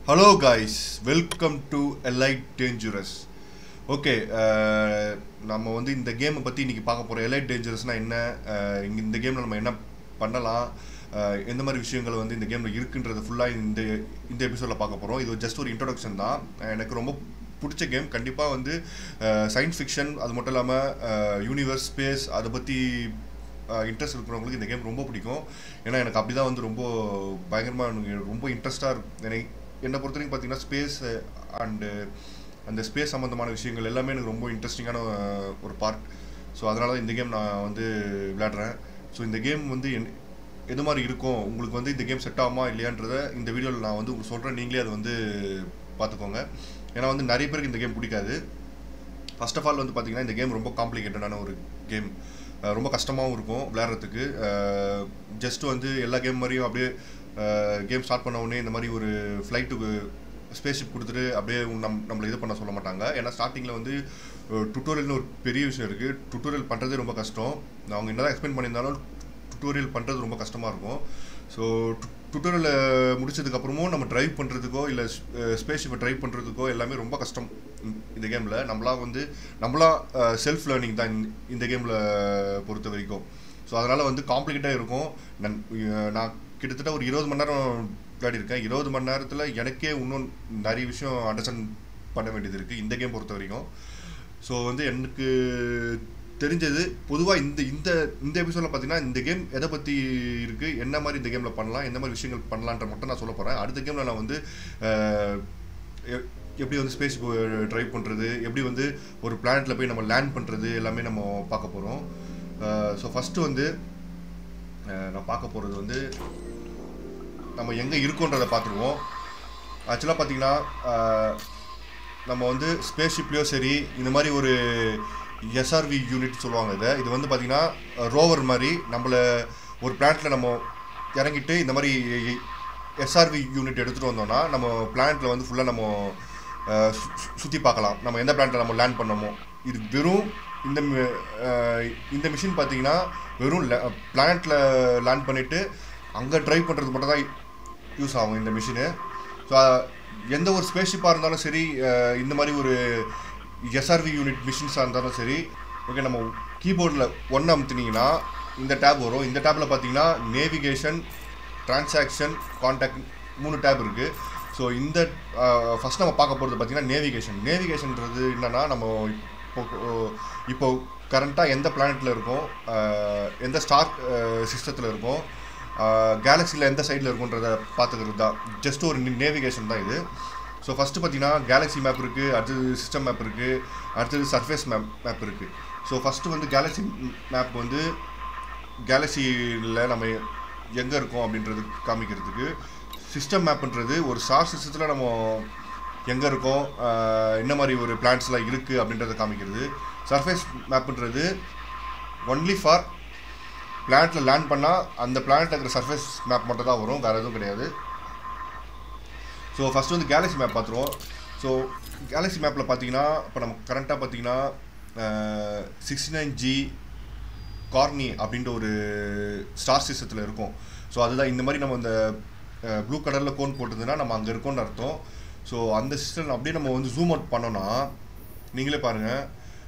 Hello guys welcome to Elite Dangerous okay நம்ம வந்து இந்த கேமை பற்றி இன்றைக்கி பார்க்க போகிறோம் எலைட் டேஞ்சரஸ்னால் என்ன அஹ், இங்க இந்த கேமில் நம்ம என்ன பண்ணலாம் அஹ், எந்த மாதிரி விஷயங்கள் வந்து இந்த கேமில் இருக்குன்றது ஃபுல்லாக இந்த இந்த எபிசோடில் பார்க்க போகிறோம் இது ஜஸ்ட் ஒரு இன்ட்ரொடக்ஷன் தான் எனக்கு ரொம்ப பிடிச்ச கேம் கண்டிப்பாக வந்து சயின்ஸ் ஃபிக்ஷன் அது மட்டும் இல்லாமல் யூனிவர்ஸ் ஸ்பேஸ் அதை பற்றி இன்ட்ரெஸ்ட் இருக்கிறவங்களுக்கு இந்த கேம் ரொம்ப பிடிக்கும் ஏன்னா எனக்கு அப்படி தான் வந்து ரொம்ப பயங்கரமாக எனக்கு ரொம்ப இன்ட்ரெஸ்ட்டாக இருக்கும் எனக்கு என்னை பொறுத்த வரைக்கும் பார்த்தீங்கன்னா ஸ்பேஸ் அண்டு அந்த ஸ்பேஸ் சம்மந்தமான விஷயங்கள் எல்லாமே எனக்கு ரொம்ப இன்ட்ரெஸ்டிங்கான ஒரு பார்ட் ஸோ அதனால தான் இந்த கேம் நான் வந்து விளையாடுறேன் ஸோ இந்த கேம் வந்து என் எது மாதிரி இருக்கும் உங்களுக்கு வந்து இந்த கேம் செட் ஆகுமா இல்லையான்றத இந்த வீடியோவில் நான் வந்து உங்களுக்கு சொல்கிறேன் நீங்களே அதை வந்து பார்த்துக்கோங்க ஏன்னா வந்து நிறைய பேருக்கு இந்த கேம் பிடிக்காது ஃபர்ஸ்ட் ஆஃப் ஆல் வந்து பார்த்தீங்கன்னா இந்த கேம் ரொம்ப காம்ப்ளிகேட்டடான ஒரு கேம் ரொம்ப கஷ்டமாகவும் இருக்கும் விளையாடுறதுக்கு ஜஸ்ட் வந்து எல்லா கேம் மாதிரியும் அப்படியே கேம் ஸ்டார்ட் பண்ண உடனே இந்த மாதிரி ஒரு ஃப்ளைட்டுக்கு ஸ்பேஸ்ஷிப் கொடுத்துட்டு அப்படியே நம் நம்மளை இது பண்ண சொல்ல மாட்டாங்க ஏன்னா ஸ்டார்டிங்கில் வந்து டுட்டோரியல்னு ஒரு பெரிய விஷயம் இருக்குது டுட்டோரியல் பண்ணுறதே ரொம்ப கஷ்டம் அவங்க என்னதான் எக்ஸ்பிளைன் பண்ணியிருந்தாலும் டுட்டோரியல் பண்ணுறது ரொம்ப கஷ்டமாக இருக்கும் ஸோ டுட்டோரியலை முடிச்சதுக்கப்புறமும் நம்ம ட்ரைவ் பண்ணுறதுக்கோ இல்லை ஸ்பேஸ்ஷிப்பை ட்ரைவ் பண்ணுறதுக்கோ எல்லாமே ரொம்ப கஷ்டம் இந்த- இந்த கேமில் நம்மளா வந்து நம்மளா செல்ஃப் லேர்னிங் தான் இந்த- இந்த கேமில் பொறுத்த வரைக்கும் ஸோ அதனால் வந்து காம்ப்ளிகேட்டாக இருக்கும் நான் அஹ் நான் கிட்டத்தட்ட ஒரு இருபது மணி நேரம் விளையாடிருக்கேன் இருபது மணி நேரத்தில் எனக்கே இன்னும் நிறைய விஷயம் அண்டர்ஸ்டாண்ட் பண்ண வேண்டியது இருக்குது இந்த கேம் பொறுத்த வரைக்கும் ஸோ வந்து எனக்கு தெரிஞ்சது பொதுவாக இந்த இந்த இந்த எபிசோடில் பார்த்தீங்கன்னா இந்த கேம் எதை பற்றி இருக்குது என்ன மாதிரி இந்த கேமில் பண்ணலாம் எந்த மாதிரி விஷயங்கள் பண்ணலான்ற மட்டும் நான் சொல்ல போகிறேன் அடுத்த கேமில் நான் வந்து அஹ், எ- எப்படி வந்து ஸ்பேஸ் ட்ரைவ் பண்ணுறது எப்படி வந்து ஒரு பிளானெட்டில் போய் நம்ம லேண்ட் பண்ணுறது எல்லாமே நம்ம பார்க்க போகிறோம் ஸோ ஃபஸ்ட்டு வந்து அஹ், நான் பார்க்க போகிறது வந்து நம்ம எங்கே இருக்கோன்றதை பார்த்துருவோம் ஆக்சுவலாக பார்த்தீங்கன்னா அஹ், நம்ம வந்து ஸ்பேஸ் ஷிப்லேயோ சரி இந்த மாதிரி ஒரு எஸ்ஆர்வி யூனிட் சொல்லுவாங்க இதை இது வந்து பார்த்திங்கன்னா ரோவர் மாதிரி நம்மளை ஒரு பிளானட்டில் நம்ம இறங்கிட்டு இந்த மாதிரி எஸ்ஆர்வி யூனிட் எடுத்துகிட்டு வந்தோம்னா நம்ம பிளானட்டில் வந்து ஃபுல்லாக நம்ம சுற்றி பார்க்கலாம் நம்ம எந்த பிளானட்டில் நம்ம லேண்ட் பண்ணோமோ இது வெறும் இந்த மி- அஹ், இந்த மிஷின் பார்த்தீங்கன்னா வெறும் பிளானட்டில் லேண்ட் பண்ணிவிட்டு அங்கே ட்ரைவ் பண்ணுறது மட்டும் தான் யூஸ் ஆகும் இந்த மிஷினு ஸோ எந்த ஒரு ஸ்பேஸ்ஷிப்பாக இருந்தாலும் சரி அஹ், இந்த மாதிரி ஒரு எஸ்ஆர்வி யூனிட் மிஷின்ஸாக இருந்தாலும் சரி ஓகே நம்ம கீபோர்டில் ஒன்று அமுத்துனீங்கன்னா இந்த டேப் வரும் இந்த டேப்பில் பார்த்தீங்கன்னா நேவிகேஷன் டிரான்சாக்ஷன் காண்டாக்ட் மூணு டேப் இருக்குது ஸோ இந்த ஃபஸ்ட் நம்ம பார்க்க போகிறது பார்த்தீங்கன்னா நேவிகேஷன் நேவிகேஷன்ன்றது என்னென்னா நம்ம இப்போ இப்போ கரண்ட்டாக எந்த பிளானெட்டில் இருக்கோம் அஹ், எந்த ஸ்டார் சிஸ்டத்தில் இருக்கோம் கேலக்ஸியில் எந்த சைடில் இருக்குன்றத பார்த்துக்கிறது தான் ஜஸ்ட் ஒரு நேவிகேஷன் தான் இது ஸோ ஃபஸ்ட்டு பார்த்தீங்கன்னா கேலக்ஸி மேப் இருக்குது அடுத்தது சிஸ்டம் மேப் இருக்குது அடுத்தது சர்ஃபேஸ் மேப் மேப் இருக்குது ஸோ ஃபஸ்ட்டு வந்து கேலக்ஸி மேப் வந்து கேலக்ஸியில் நம்ம எங்கே இருக்கோம் அப்படின்றது காமிக்கிறதுக்கு சிஸ்டம் மேப்ன்றது ஒரு ஸ்டார் சிஸ்டத்தில் நம்ம எங்கே இருக்கோம் ஆஹ் என்ன மாதிரி ஒரு பிளான்ஸ்லாம் இருக்குது அப்படின்றத காமிக்கிறது சர்ஃபேஸ் மேப்ன்றது ஒன்லி ஃபார் பிளானட்டில் லேண்ட் பண்ணால் அந்த பிளானட்டில் இருக்கிற சர்ஃபேஸ் மேப் மட்டும் தான் வரும் வேறு எதுவும் கிடையாது ஸோ ஃபஸ்ட்டு வந்து கேலக்ஸி மேப் பார்த்துருவோம் ஸோ கேலக்ஸி மேப்பில் பார்த்தீங்கன்னா இப்போ நம்ம கரண்ட்டாக பார்த்தீங்கன்னா சிக்ஸ்டி நைன் ஜி கார்னி அப்படின்ற ஒரு ஸ்டார் சிஸ்டத்தில் இருக்கும் ஸோ அதுதான் இந்த மாதிரி நம்ம இந்த ப்ளூ கலரில் கோன் போட்டிருந்ததுன்னா நம்ம அங்கே இருக்கோம்னு அர்த்தம் ஸோ அந்த சிஸ்டம் அப்படியே நம்ம வந்து ஜூம் அவுட் பண்ணோன்னா நீங்களே பாருங்கள்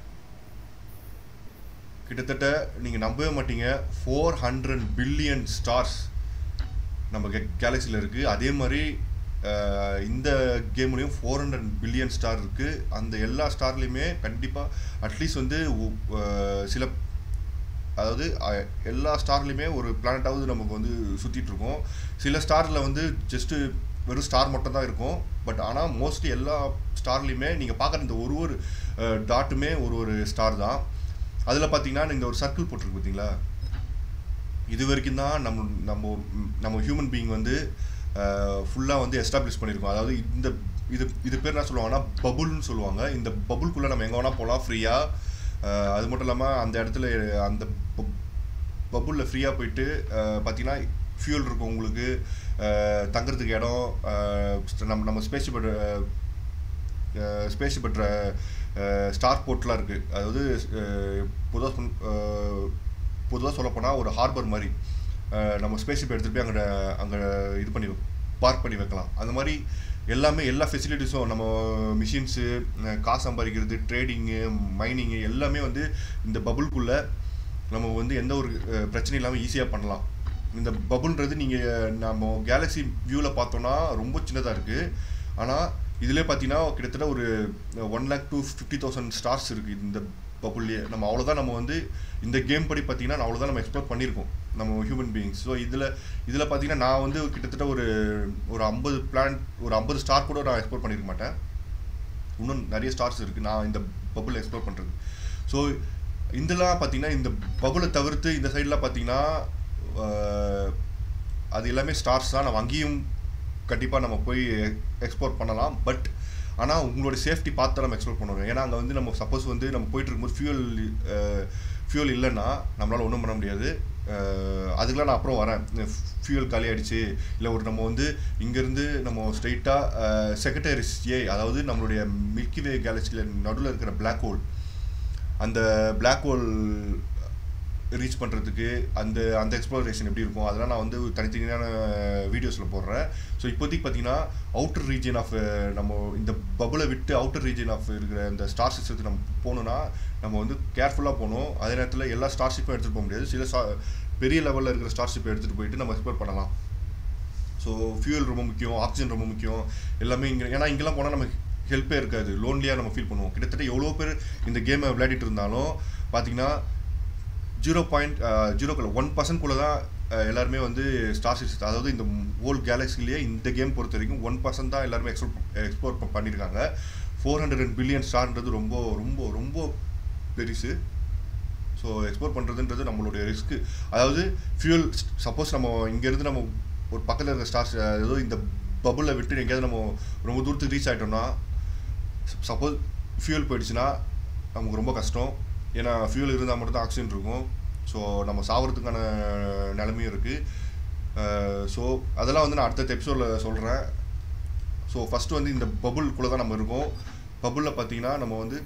கிட்டத்தட்ட நீங்கள் நம்பவே மாட்டீங்க ஃபோர் ஹண்ட்ரட் பில்லியன் ஸ்டார்ஸ் நம்ம கே கேலக்ஸியில் இருக்குது அதே மாதிரி அஹ், இந்த கேம்லேயும் ஃபோர் ஹண்ட்ரட் பில்லியன் ஸ்டார் இருக்குது அந்த எல்லா ஸ்டார்லேயுமே கண்டிப்பாக அட்லீஸ்ட் வந்து ஒ- அஹ், சில அதாவது அஹ், எல்லா ஸ்டார்லேயுமே ஒரு பிளானட்டாவது நமக்கு வந்து சுற்றிட்டு இருக்கோம் சில ஸ்டாரில் வந்து ஜஸ்ட்டு வெறும் ஸ்டார் மட்டும் தான் இருக்கும் பட் ஆனால் மோஸ்ட்லி எல்லா ஸ்டார்லேயுமே நீங்கள் பார்க்குற இந்த ஒரு ஒரு டாட்டுமே ஒரு ஒரு ஸ்டார் தான் அதில் பார்த்தீங்கன்னா இந்த ஒரு சர்க்கிள் போட்டிருக்கு பார்த்தீங்களா இது வரைக்கும் தான் நம்ம நம்ம நம்ம ஹியூமன் பீயிங் வந்து ஃபுல்லாக வந்து எஸ்டாப்ளிஷ் பண்ணியிருக்கோம் அதாவது இந்த இது இது பேர் என்ன சொல்லுவாங்கன்னா பபுள்னு சொல்லுவாங்க இந்த பபுள்குள்ளே நம்ம எங்கே வேணால் போகலாம் ஃப்ரீயாக அது மட்டும் இல்லாமல் அந்த இடத்துல அந்த பபுளில் ஃப்ரீயாக போயிட்டு அஹ், பார்த்தீங்கன்னா ஃபியூல் இருக்கும் உங்களுக்கு அஹ், தங்குறதுக்கு இடம் அஹ், நம்ம நம்ம ஸ்பேஸ் ஸ்பேஸ் பெற்ற ஸ்டார் போர்ட்லாம் இருக்குது அதாவது பொதுவாக பொதுவாக சொல்லப்போனால் ஒரு ஹார்பர் மாதிரி அஹ், நம்ம ஸ்பேஸ் ஷிப் எடுத்துகிட்டு போய் அங்கே அங்கே இது பண்ணி பார்க் பண்ணி வைக்கலாம் அந்த மாதிரி எல்லாமே எல்லா ஃபெசிலிட்டிஸும் நம்ம மிஷின்ஸு காசு சம்பாதிக்கிறது ட்ரேடிங்கு மைனிங்கு எல்லாமே வந்து இந்த பபுள்குள்ளே நம்ம வந்து எந்த ஒரு அஹ், பிரச்சனையும் இல்லாமல் ஈஸியாக பண்ணலாம் இந்த பபுள்ன்றது நீங்கள் நம்ம கேலக்ஸி வியூவில் பார்த்தோன்னா ரொம்ப சின்னதாக இருக்குது ஆனால் இதிலே பார்த்தீங்கன்னா கிட்டத்தட்ட ஒரு one lakh two fifty thousand stars இருக்குது இந்த பபுள்லேயே நம்ம அவ்வளோதான் நம்ம வந்து இந்த கேம் படி பார்த்தீங்கன்னா அவ்வளோதான் நம்ம எக்ஸ்ப்ளோர் பண்ணியிருக்கோம் நம்ம ஹியூமன் பீயிங்ஸ் ஸோ இதில் இதில் பார்த்தீங்கன்னா நான் வந்து கிட்டத்தட்ட ஒரு ஒரு ஐம்பது பிளான் ஒரு ஐம்பது ஸ்டார் கூட நான் எக்ஸ்ப்ளோர் பண்ணியிருக்க மாட்டேன் இன்னும் நிறைய ஸ்டார்ஸ் இருக்குது நான் இந்த பபுள் எக்ஸ்ப்ளோர் பண்ணுறது ஸோ இதெல்லாம் பார்த்தீங்கன்னா இந்த பபுளை தவிர்த்து இந்த சைட்லாம் பார்த்தீங்கன்னா அஹ், அது எல்லாமே ஸ்டார்ஸ் தான் நம்ம அங்கேயும் கண்டிப்பாக நம்ம போய் எக்ஸ்ப்ளோர் பண்ணலாம் பட் ஆனால் உங்களோட சேஃப்டி பார்த்து தான் நம்ம எக்ஸ்ப்ளோர் பண்ணுவோம் ஏன்னா அங்கே வந்து நம்ம சப்போஸ் வந்து நம்ம போயிட்டு இருக்கும்போது ஃபியூல் ஃபியூல் இல்லைன்னா நம்மளால் ஒன்றும் பண்ண முடியாது அஹ், அதுக்கெலாம் நான் அப்புறம் வரேன் ஃபியூல் காலி ஆயிடுச்சு இல்லை ஒரு நம்ம வந்து இங்கேருந்து நம்ம ஸ்ட்ரைட்டாக செக்ரட்டரிஸ் ஏ அதாவது நம்மளுடைய மில்கி வே கேலக்சியில் நடுவில் இருக்கிற Black ஹோல் அந்த Black ஹோல் ரீச் பண்ணுறதுக்கு அந்த அந்த எக்ஸ்ப்ளோரேஷன் எப்படி இருக்கும் அதெல்லாம் நான் வந்து தனித்தனியான வீடியோஸில் போடுறேன் ஸோ இப்போதைக்கு பார்த்தீங்கன்னா அவுட்டர் ரீஜன் ஆஃப் நம்ம இந்த பபுளை விட்டு அவுட்டர் ரீஜன் ஆஃப் இருக்கிற இந்த ஸ்டார் சிஸ்டத்துக்கு நம்ம போகணுன்னா நம்ம வந்து கேர்ஃபுல்லாக போகணும் அதே நேரத்தில் எல்லா ஸ்டார்ஷிப்பும் எடுத்துகிட்டு போக முடியாது சில star- பெரிய லெவலில் இருக்கிற ஸ்டார்ஷிப்பை எடுத்துகிட்டு போயிட்டு நம்ம எக்ஸ்ப்ளோர் பண்ணலாம் ஸோ ஃபியூல் ரொம்ப முக்கியம் ஆக்சிஜன் ரொம்ப முக்கியம் எல்லாமே இங்கே ஏன்னா இங்கெல்லாம் போனால் நமக்கு ஹெல்ப்பே இருக்காது லோன்லியாக நம்ம ஃபீல் பண்ணுவோம் கிட்டத்தட்ட எவ்வளோ பேர் இந்த கேமை விளையாடிட்டு இருந்தாலும் பார்த்தீங்கன்னா ஜீரோ பாயிண்ட் ஜீரோக்குள்ள ஒன் பர்சன்ட்குள்ளே தான் அஹ், எல்லாருமே வந்து ஸ்டார் சிஸ்டம் அதாவது இந்த ஹோல் கேலக்ஸிலேயே இந்த கேம் பொறுத்த வரைக்கும் ஒன் பர்சன்ட் தான் எல்லாருமே எக்ஸ்ப்ளோர் எக்ஸ்ப்ளோர் பண்ணியிருக்காங்க ஃபோர் ஹண்ட்ரட் பில்லியன் ஸ்டார்ன்றது ரொம்ப ரொம்ப ரொம்ப பெருசு ஸோ எக்ஸ்ப்ளோர் பண்ணுறதுன்றது நம்மளுடைய ரிஸ்க்கு அதாவது ஃபியூல் சப்போஸ் நம்ம இங்கேருந்து நம்ம ஒரு பக்கத்தில் இருக்கிற ஸ்டார்ஸ் ஏதோ இந்த பபுளில் விட்டு எங்கேயாவது நம்ம ரொம்ப தூரத்துக்கு ரீச் ஆகிட்டோம்னா சப்போஸ் ஃபியூல் போயிடுச்சுன்னா நமக்கு ரொம்ப கஷ்டம் ஏன்னா ஃபியூல் இருந்தால் மட்டும் தான் ஆக்சிஜன் இருக்கும் ஸோ நம்ம சாவறதுக்கான நிலைமையும் இருக்குது ஸோ அதெல்லாம் வந்து நான் அடுத்த எபிசோடில் சொல்கிறேன் ஸோ ஃபஸ்ட்டு வந்து இந்த பபுள்குள்ளே தான் நம்ம இருக்கோம் பபுளில் பார்த்தீங்கன்னா நம்ம வந்து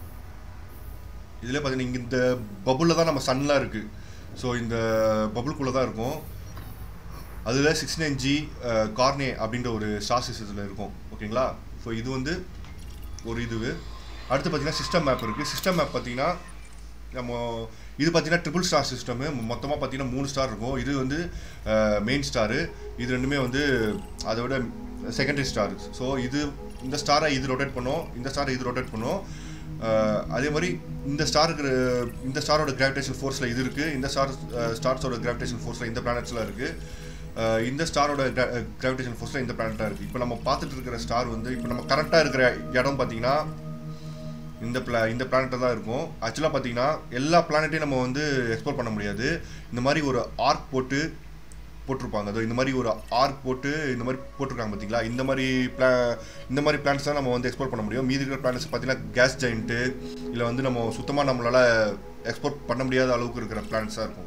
இதில் பார்த்தீங்கன்னா இங்கே இந்த பபுளில் தான் நம்ம சன்லாம் இருக்குது ஸோ இந்த பபுள்குள்ளே தான் இருக்கும் அதில் சிக்ஸ் நைன் ஜி கார்னே அப்படின்ற ஒரு ஸ்டார் சிஸ்டத்தில் இருக்கும் ஓகேங்களா ஸோ இது வந்து ஒரு இதுவு அடுத்து பார்த்தீங்கன்னா சிஸ்டம் மேப் இருக்குது சிஸ்டம் மேப் பார்த்தீங்கன்னா நம்ம இது பார்த்தீங்கன்னா ட்ரிபிள் ஸ்டார் சிஸ்டமு மொத்தமாக பார்த்தீங்கன்னா மூணு ஸ்டார் இருக்கும் இது வந்து மெயின் ஸ்டாரு இது ரெண்டுமே வந்து அதை விட செகண்டரி ஸ்டார் ஸோ இது இந்த ஸ்டாரை இது ரொட்டேட் பண்ணும் இந்த ஸ்டாரை இது ரொட்டேட் பண்ணும் அஹ், அதே மாதிரி இந்த ஸ்டாருக்கு இந்த ஸ்டாரோட கிராவிடேஷன் ஃபோர்ஸில் இது இருக்குது இந்த ஸ்டார் ஸ்டார்ஸோட கிராவிடேஷன் ஃபோர்ஸில் இந்த பிளானட்ஸ்லாம் இருக்குது இந்த ஸ்டாரோட கிராவிடேஷன் ஃபோர்ஸில் இந்த பிளானட்டாக இருக்குது இப்போ நம்ம பார்த்துட்டு இருக்கிற ஸ்டார் வந்து இப்போ நம்ம கரெக்டாக இருக்கிற இடம் பார்த்தீங்கன்னா இந்த பிளா இந்த பிளானட்டை தான் இருக்கும் ஆக்சுவலாக பார்த்தீங்கன்னா எல்லா பிளானட்டையும் நம்ம வந்து எக்ஸ்ப்ளோர் பண்ண முடியாது இந்த மாதிரி ஒரு ஆர்க் போட்டு போட்டிருப்பாங்க அதோ இந்த மாதிரி ஒரு ஆர்க் போட்டு இந்த மாதிரி போட்டிருக்காங்க பார்த்தீங்களா இந்த மாதிரி பிளா இந்த மாதிரி பிளான்ஸ் தான் நம்ம வந்து எக்ஸ்ப்ளோர் பண்ண முடியும் மீதி இருக்கிற பிளான்ஸ் பார்த்தீங்கன்னா கேஸ் ஜாயிண்ட்டு இல்லை வந்து நம்ம சுத்தமாக நம்மளால் எக்ஸ்போர்ட் பண்ண முடியாத அளவுக்கு இருக்கிற பிளான்ஸாக இருக்கும்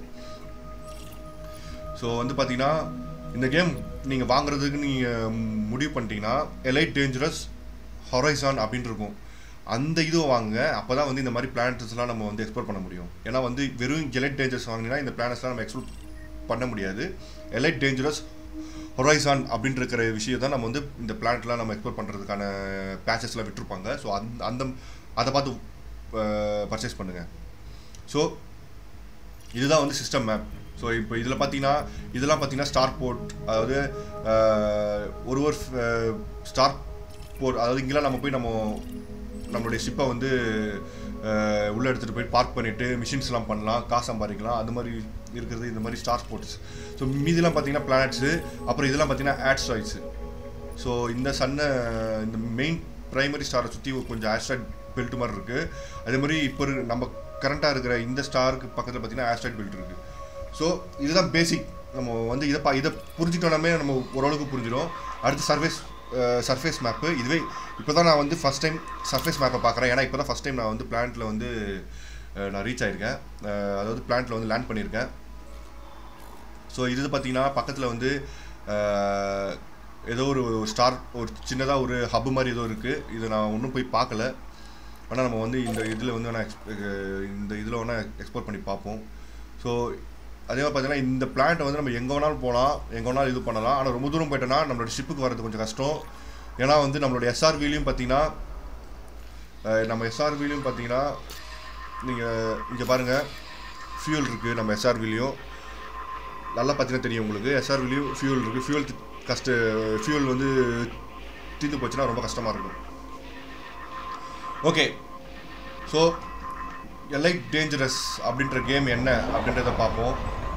ஸோ வந்து பார்த்தீங்கன்னா இந்த கேம் நீங்கள் வாங்குறதுக்கு நீங்கள் முடிவு பண்ணிட்டீங்கன்னா எலைட் டேஞ்சரஸ் ஹொரைசான் அப்படின்னு இருக்கும் அந்த இதுவை வாங்குங்க அப்போ தான் வந்து இந்த மாதிரி பிளானட்ஸ்லாம் நம்ம வந்து எக்ஸ்ப்ளோர் பண்ண முடியும் ஏன்னா வந்து வெறும் எலைட் டேஞ்சரஸ் வாங்கினீங்கன்னா இந்த பிளானட்ஸ்லாம் நம்ம எக்ஸ்ப்ளோர் பண்ண முடியாது எலைட் டேஞ்சரஸ் ஹொரைசான் அப்படின்ற இருக்கிற விஷயம் தான் நம்ம வந்து இந்த பிளானட்லாம் நம்ம எக்ஸ்ப்ளோர் பண்ணுறதுக்கான பேச்சஸ்லாம் விட்டுருப்பாங்க ஸோ அந்த அந்த அதை பார்த்து பர்ச்சேஸ் பண்ணுங்கள் ஸோ இதுதான் வந்து சிஸ்டம் மேப் ஸோ இப்போ இதில் பார்த்தீங்கன்னா இதெல்லாம் பார்த்தீங்கன்னா ஸ்டார் போர்ட் அதாவது அஹ், ஒரு ஒரு ஸ்டார் போர்ட் அதாவது இங்கெல்லாம் நம்ம போய் நம்ம நம்மளுடைய ஷிப்பை வந்து அஹ், உள்ள எடுத்துகிட்டு போய் பார்க் பண்ணிவிட்டு மிஷின்ஸ்லாம் பண்ணலாம் காசு சம்பாதிக்கலாம் அந்த மாதிரி இருக்கிறது இந்த மாதிரி ஸ்டார் ஸ்போர்ட்ஸ் ஸோ மீதிலாம் பார்த்தீங்கன்னா பிளானட்ஸு அப்புறம் இதெல்லாம் பார்த்தீங்கன்னா ஆட்ஸ்டாய்ட்ஸு ஸோ இந்த சன்னை இந்த மெயின் பிரைமரி ஸ்டாரை சுற்றி கொஞ்சம் ஆஸ்ட்ராய்ட் பெல்ட் மாதிரி இருக்குது அதே மாதிரி இப்போ இரு- நம்ம கரண்ட்டாக இருக்கிற இந்த ஸ்டாருக்கு பக்கத்தில் பார்த்தீங்கன்னா ஆஸ்ட்ராய்ட் பெல்ட் இருக்குது ஸோ இதுதான் பேசிக் நம்ம வந்து இதை பா இதை புரிஞ்சுட்டோம்னாமே நம்ம ஓரளவுக்கு புரிஞ்சிடும் அடுத்து சர்ஃபேஸ் சர்ஃபேஸ் மேப்பு இதுவே இப்போ தான் நான் வந்து ஃபஸ்ட் டைம் சர்ஃபேஸ் மேப்பை பார்க்குறேன் ஏன்னா இப்போ தான் ஃபஸ்ட் டைம் நான் வந்து பிளான்ட்டில் வந்து அஹ், நான் ரீச் ஆயிருக்கேன் அஹ், அதாவது பிளான்ட்டில் வந்து லேண்ட் பண்ணியிருக்கேன் ஸோ இது பார்த்தீங்கன்னா பக்கத்தில் வந்து அஹ், ஏதோ ஒரு ஸ்டார் ஒரு சின்னதாக ஒரு ஹப் மாதிரி ஏதோ இருக்குது இது நான் ஒன்றும் போய் பார்க்கல ஆனால் நம்ம வந்து இந்த இதில் வந்து வேணால் எக்ஸ் இந்த இதில் வேணால் எக்ஸ்ப்ளோர் பண்ணி பார்ப்போம் ஸோ அதே மாதிரி பார்த்தீங்கன்னா இந்த பிளான்ட்டை வந்து நம்ம எங்கே வேணாலும் போகலாம் எங்கே வேணாலும் இது பண்ணலாம் ஆனால் ரொம்ப தூரம் போயிட்டோன்னா நம்மளோட ஷிப்புக்கு வரது கொஞ்சம் கஷ்டம் ஏன்னா வந்து நம்மளுடைய எஸ்ஆர்விலையும் பார்த்தீங்கன்னா அஹ், நம்ம எஸ்ஆர்விலையும் பார்த்தீங்கன்னா நீங்கள் இங்கே பாருங்கள் ஃபியூல் இருக்குது நம்ம எஸ்ஆர்விலையும் நல்லா பார்த்தீங்கன்னா தெரியும் உங்களுக்கு எஸ்ஆர்விலையும் ஃபியூல் இருக்குது ஃபியூல் கஷ்ட ஃபியூல் வந்து தீர்ந்து போச்சுன்னா ரொம்ப கஷ்டமாக இருக்கும் ஓகே ஸோ எலைட் டேஞ்சரஸ் அப்படின்ற கேம் என்ன அப்படின்றத பார்ப்போம்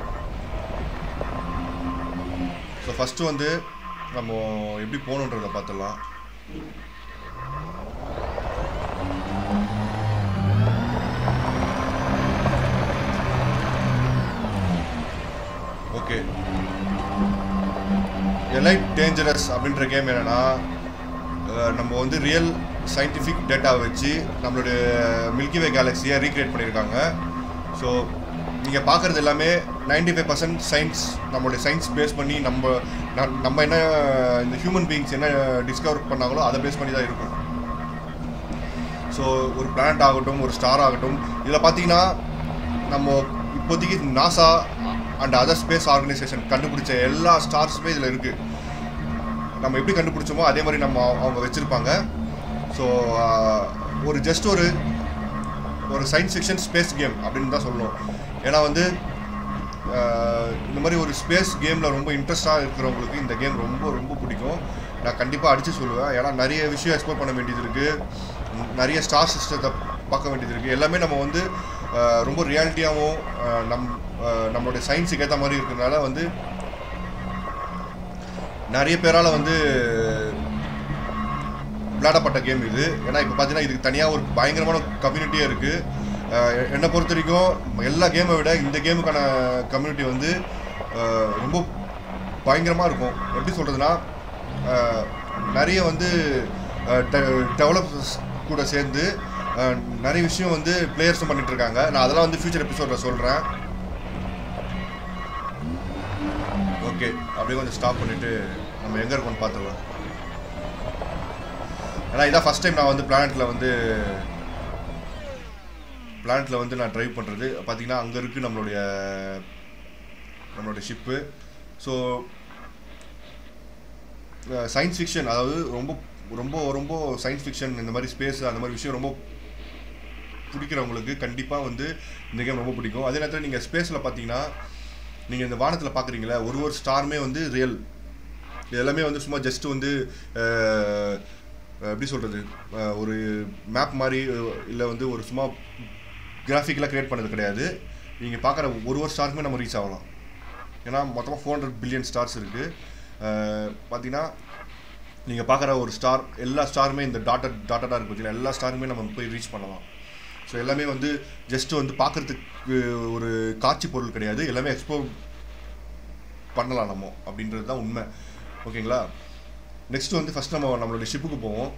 ஸோ ஃபஸ்ட்டு வந்து நம்ம எப்படி போகணுன்றத பார்த்துடலாம் ஓகே எலைட் டேஞ்சரஸ் அப்படின்ற கேம் என்னன்னா அஹ், நம்ம வந்து ரியல் சயின்டிஃபிக் டேட்டா வச்சு நம்மளுடைய மில்கி வே கேலக்ஸியை ரீக்ரியேட் பண்ணியிருக்காங்க ஸோ நீங்கள் பார்க்குறது எல்லாமே 95% ஃபைவ் பர்சன்ட் சயின்ஸ் நம்மளுடைய சயின்ஸ் பேஸ் பண்ணி நம்ம ந- நம்ம என்ன இந்த ஹியூமன் பீயிங்ஸ் என்ன டிஸ்கவர் பண்ணாங்களோ அதை பேஸ் பண்ணி தான் இருக்கும் ஸோ ஒரு பிளானட் ஆகட்டும் ஒரு ஸ்டார் ஆகட்டும் இதில் பார்த்தீங்கன்னா நம்ம இப்போதைக்கு NASA and other space organisation கண்டுபிடிச்ச எல்லா ஸ்டார்ஸுமே இதில் இருக்குது நம்ம எப்படி கண்டுபிடிச்சோமோ அதே மாதிரி நம்ம அவ- அவங்க வச்சுருப்பாங்க ஸோ ஒரு ஜஸ்ட் ஒரு ஒரு சயின்ஸ் ஃபிக்ஷன் ஸ்பேஸ் கேம் அப்படின்னு தான் சொல்லணும் ஏன்னா வந்து ஆஹ், இந்த மாதிரி ஒரு ஸ்பேஸ் கேமில் ரொம்ப இன்ட்ரெஸ்டாக இருக்கிறவங்களுக்கு இந்த கேம் ரொம்ப ரொம்ப பிடிக்கும் நான் கண்டிப்பாக அடித்து சொல்லுவேன் ஏன்னா நிறைய விஷயம் எக்ஸ்ப்ளோர் பண்ண வேண்டியது இருக்குது நிறைய ஸ்டார் சிஸ்டத்தை பார்க்க வேண்டியது இருக்குது எல்லாமே நம்ம வந்து ஆஹ், ரொம்ப ரியாலிட்டியாகவும் நம் ஆஹ், நம்மளுடைய சயின்ஸுக்கு ஏற்ற மாதிரி இருக்கிறதுனால வந்து நிறைய பேரால் வந்து விளையாடப்பட்ட கேம் இது ஏன்னா இப்போ பார்த்தீங்கன்னா இதுக்கு தனியாக ஒரு பயங்கரமான கம்யூனிட்டியே இருக்குது என்னை பொறுத்த வரைக்கும் எல்லா கேமை விட இந்த கேமுக்கான கம்யூனிட்டி வந்து அஹ், ரொம்ப பயங்கரமாக இருக்கும் எப்படி சொல்கிறதுனா நிறைய வந்து டெவலப்பர்ஸ் கூட சேர்ந்து அஹ், நிறைய விஷயம் வந்து பிளேயர்ஸும் பண்ணிட்டு இருக்காங்க நான் அதெல்லாம் வந்து ஃபியூச்சர் எபிசோடில் சொல்கிறேன் ஓகே அப்படியே கொஞ்சம் ஸ்டாப் பண்ணிவிட்டு நம்ம எங்கே இருக்கோம்னு பார்த்துக்கலாம் ஏன்னா இதான் ஃபஸ்ட் டைம் நான் வந்து பிளானட்டில் வந்து பிளானட்டில் வந்து நான் ட்ரைவ் பண்ணுறது பார்த்தீங்கன்னா அங்கே இருக்குது நம்மளுடைய நம்மளுடைய ஷிப்பு ஸோ சயின்ஸ் ஃபிக்ஷன் அதாவது ரொம்ப ரொம்ப ரொம்ப சயின்ஸ் ஃபிக்ஷன் இந்த மாதிரி ஸ்பேஸ் அந்த மாதிரி விஷயம் ரொம்ப பிடிக்கிறவங்களுக்கு கண்டிப்பாக வந்து இந்த கேம் ரொம்ப பிடிக்கும் அதே நேரத்தில் நீங்கள் ஸ்பேஸில் பார்த்தீங்கன்னா நீங்கள் இந்த வானத்தில் பார்க்குறீங்களா ஒரு ஒரு ஸ்டாருமே வந்து ரியல் இது எல்லாமே வந்து சும்மா ஜஸ்ட் வந்து அஹ், எப்படி சொல்கிறது ஒரு மேப் மாதிரி இல்லை வந்து ஒரு சும்மா கிராஃபிக்கலாக க்ரியேட் பண்ணது கிடையாது நீங்கள் பார்க்குற ஒரு ஒரு ஸ்டாருக்குமே நம்ம ரீச் ஆகலாம் ஏன்னா மொத்தமாக ஃபோர் ஹண்ட்ரட் பில்லியன் ஸ்டார்ஸ் இருக்குது பார்த்தீங்கன்னா நீங்கள் பார்க்குற ஒரு ஸ்டார் எல்லா ஸ்டாருமே இந்த டாட்டட் டாட்டடாக இருக்குது பார்த்தீங்கன்னா எல்லா ஸ்டாருமே நம்ம போய் ரீச் பண்ணலாம் ஸோ எல்லாமே வந்து ஜஸ்ட் வந்து பார்க்குறதுக்கு ஒரு காட்சி பொருள் கிடையாது எல்லாமே எக்ஸ்ப்ளோர் பண்ணலாம் நம்ம அப்படின்றது தான் உண்மை ஓகேங்களா நெக்ஸ்ட் வந்து ஃபஸ்ட் நம்ம நம்மளுடைய ஷிப்புக்கு போவோம்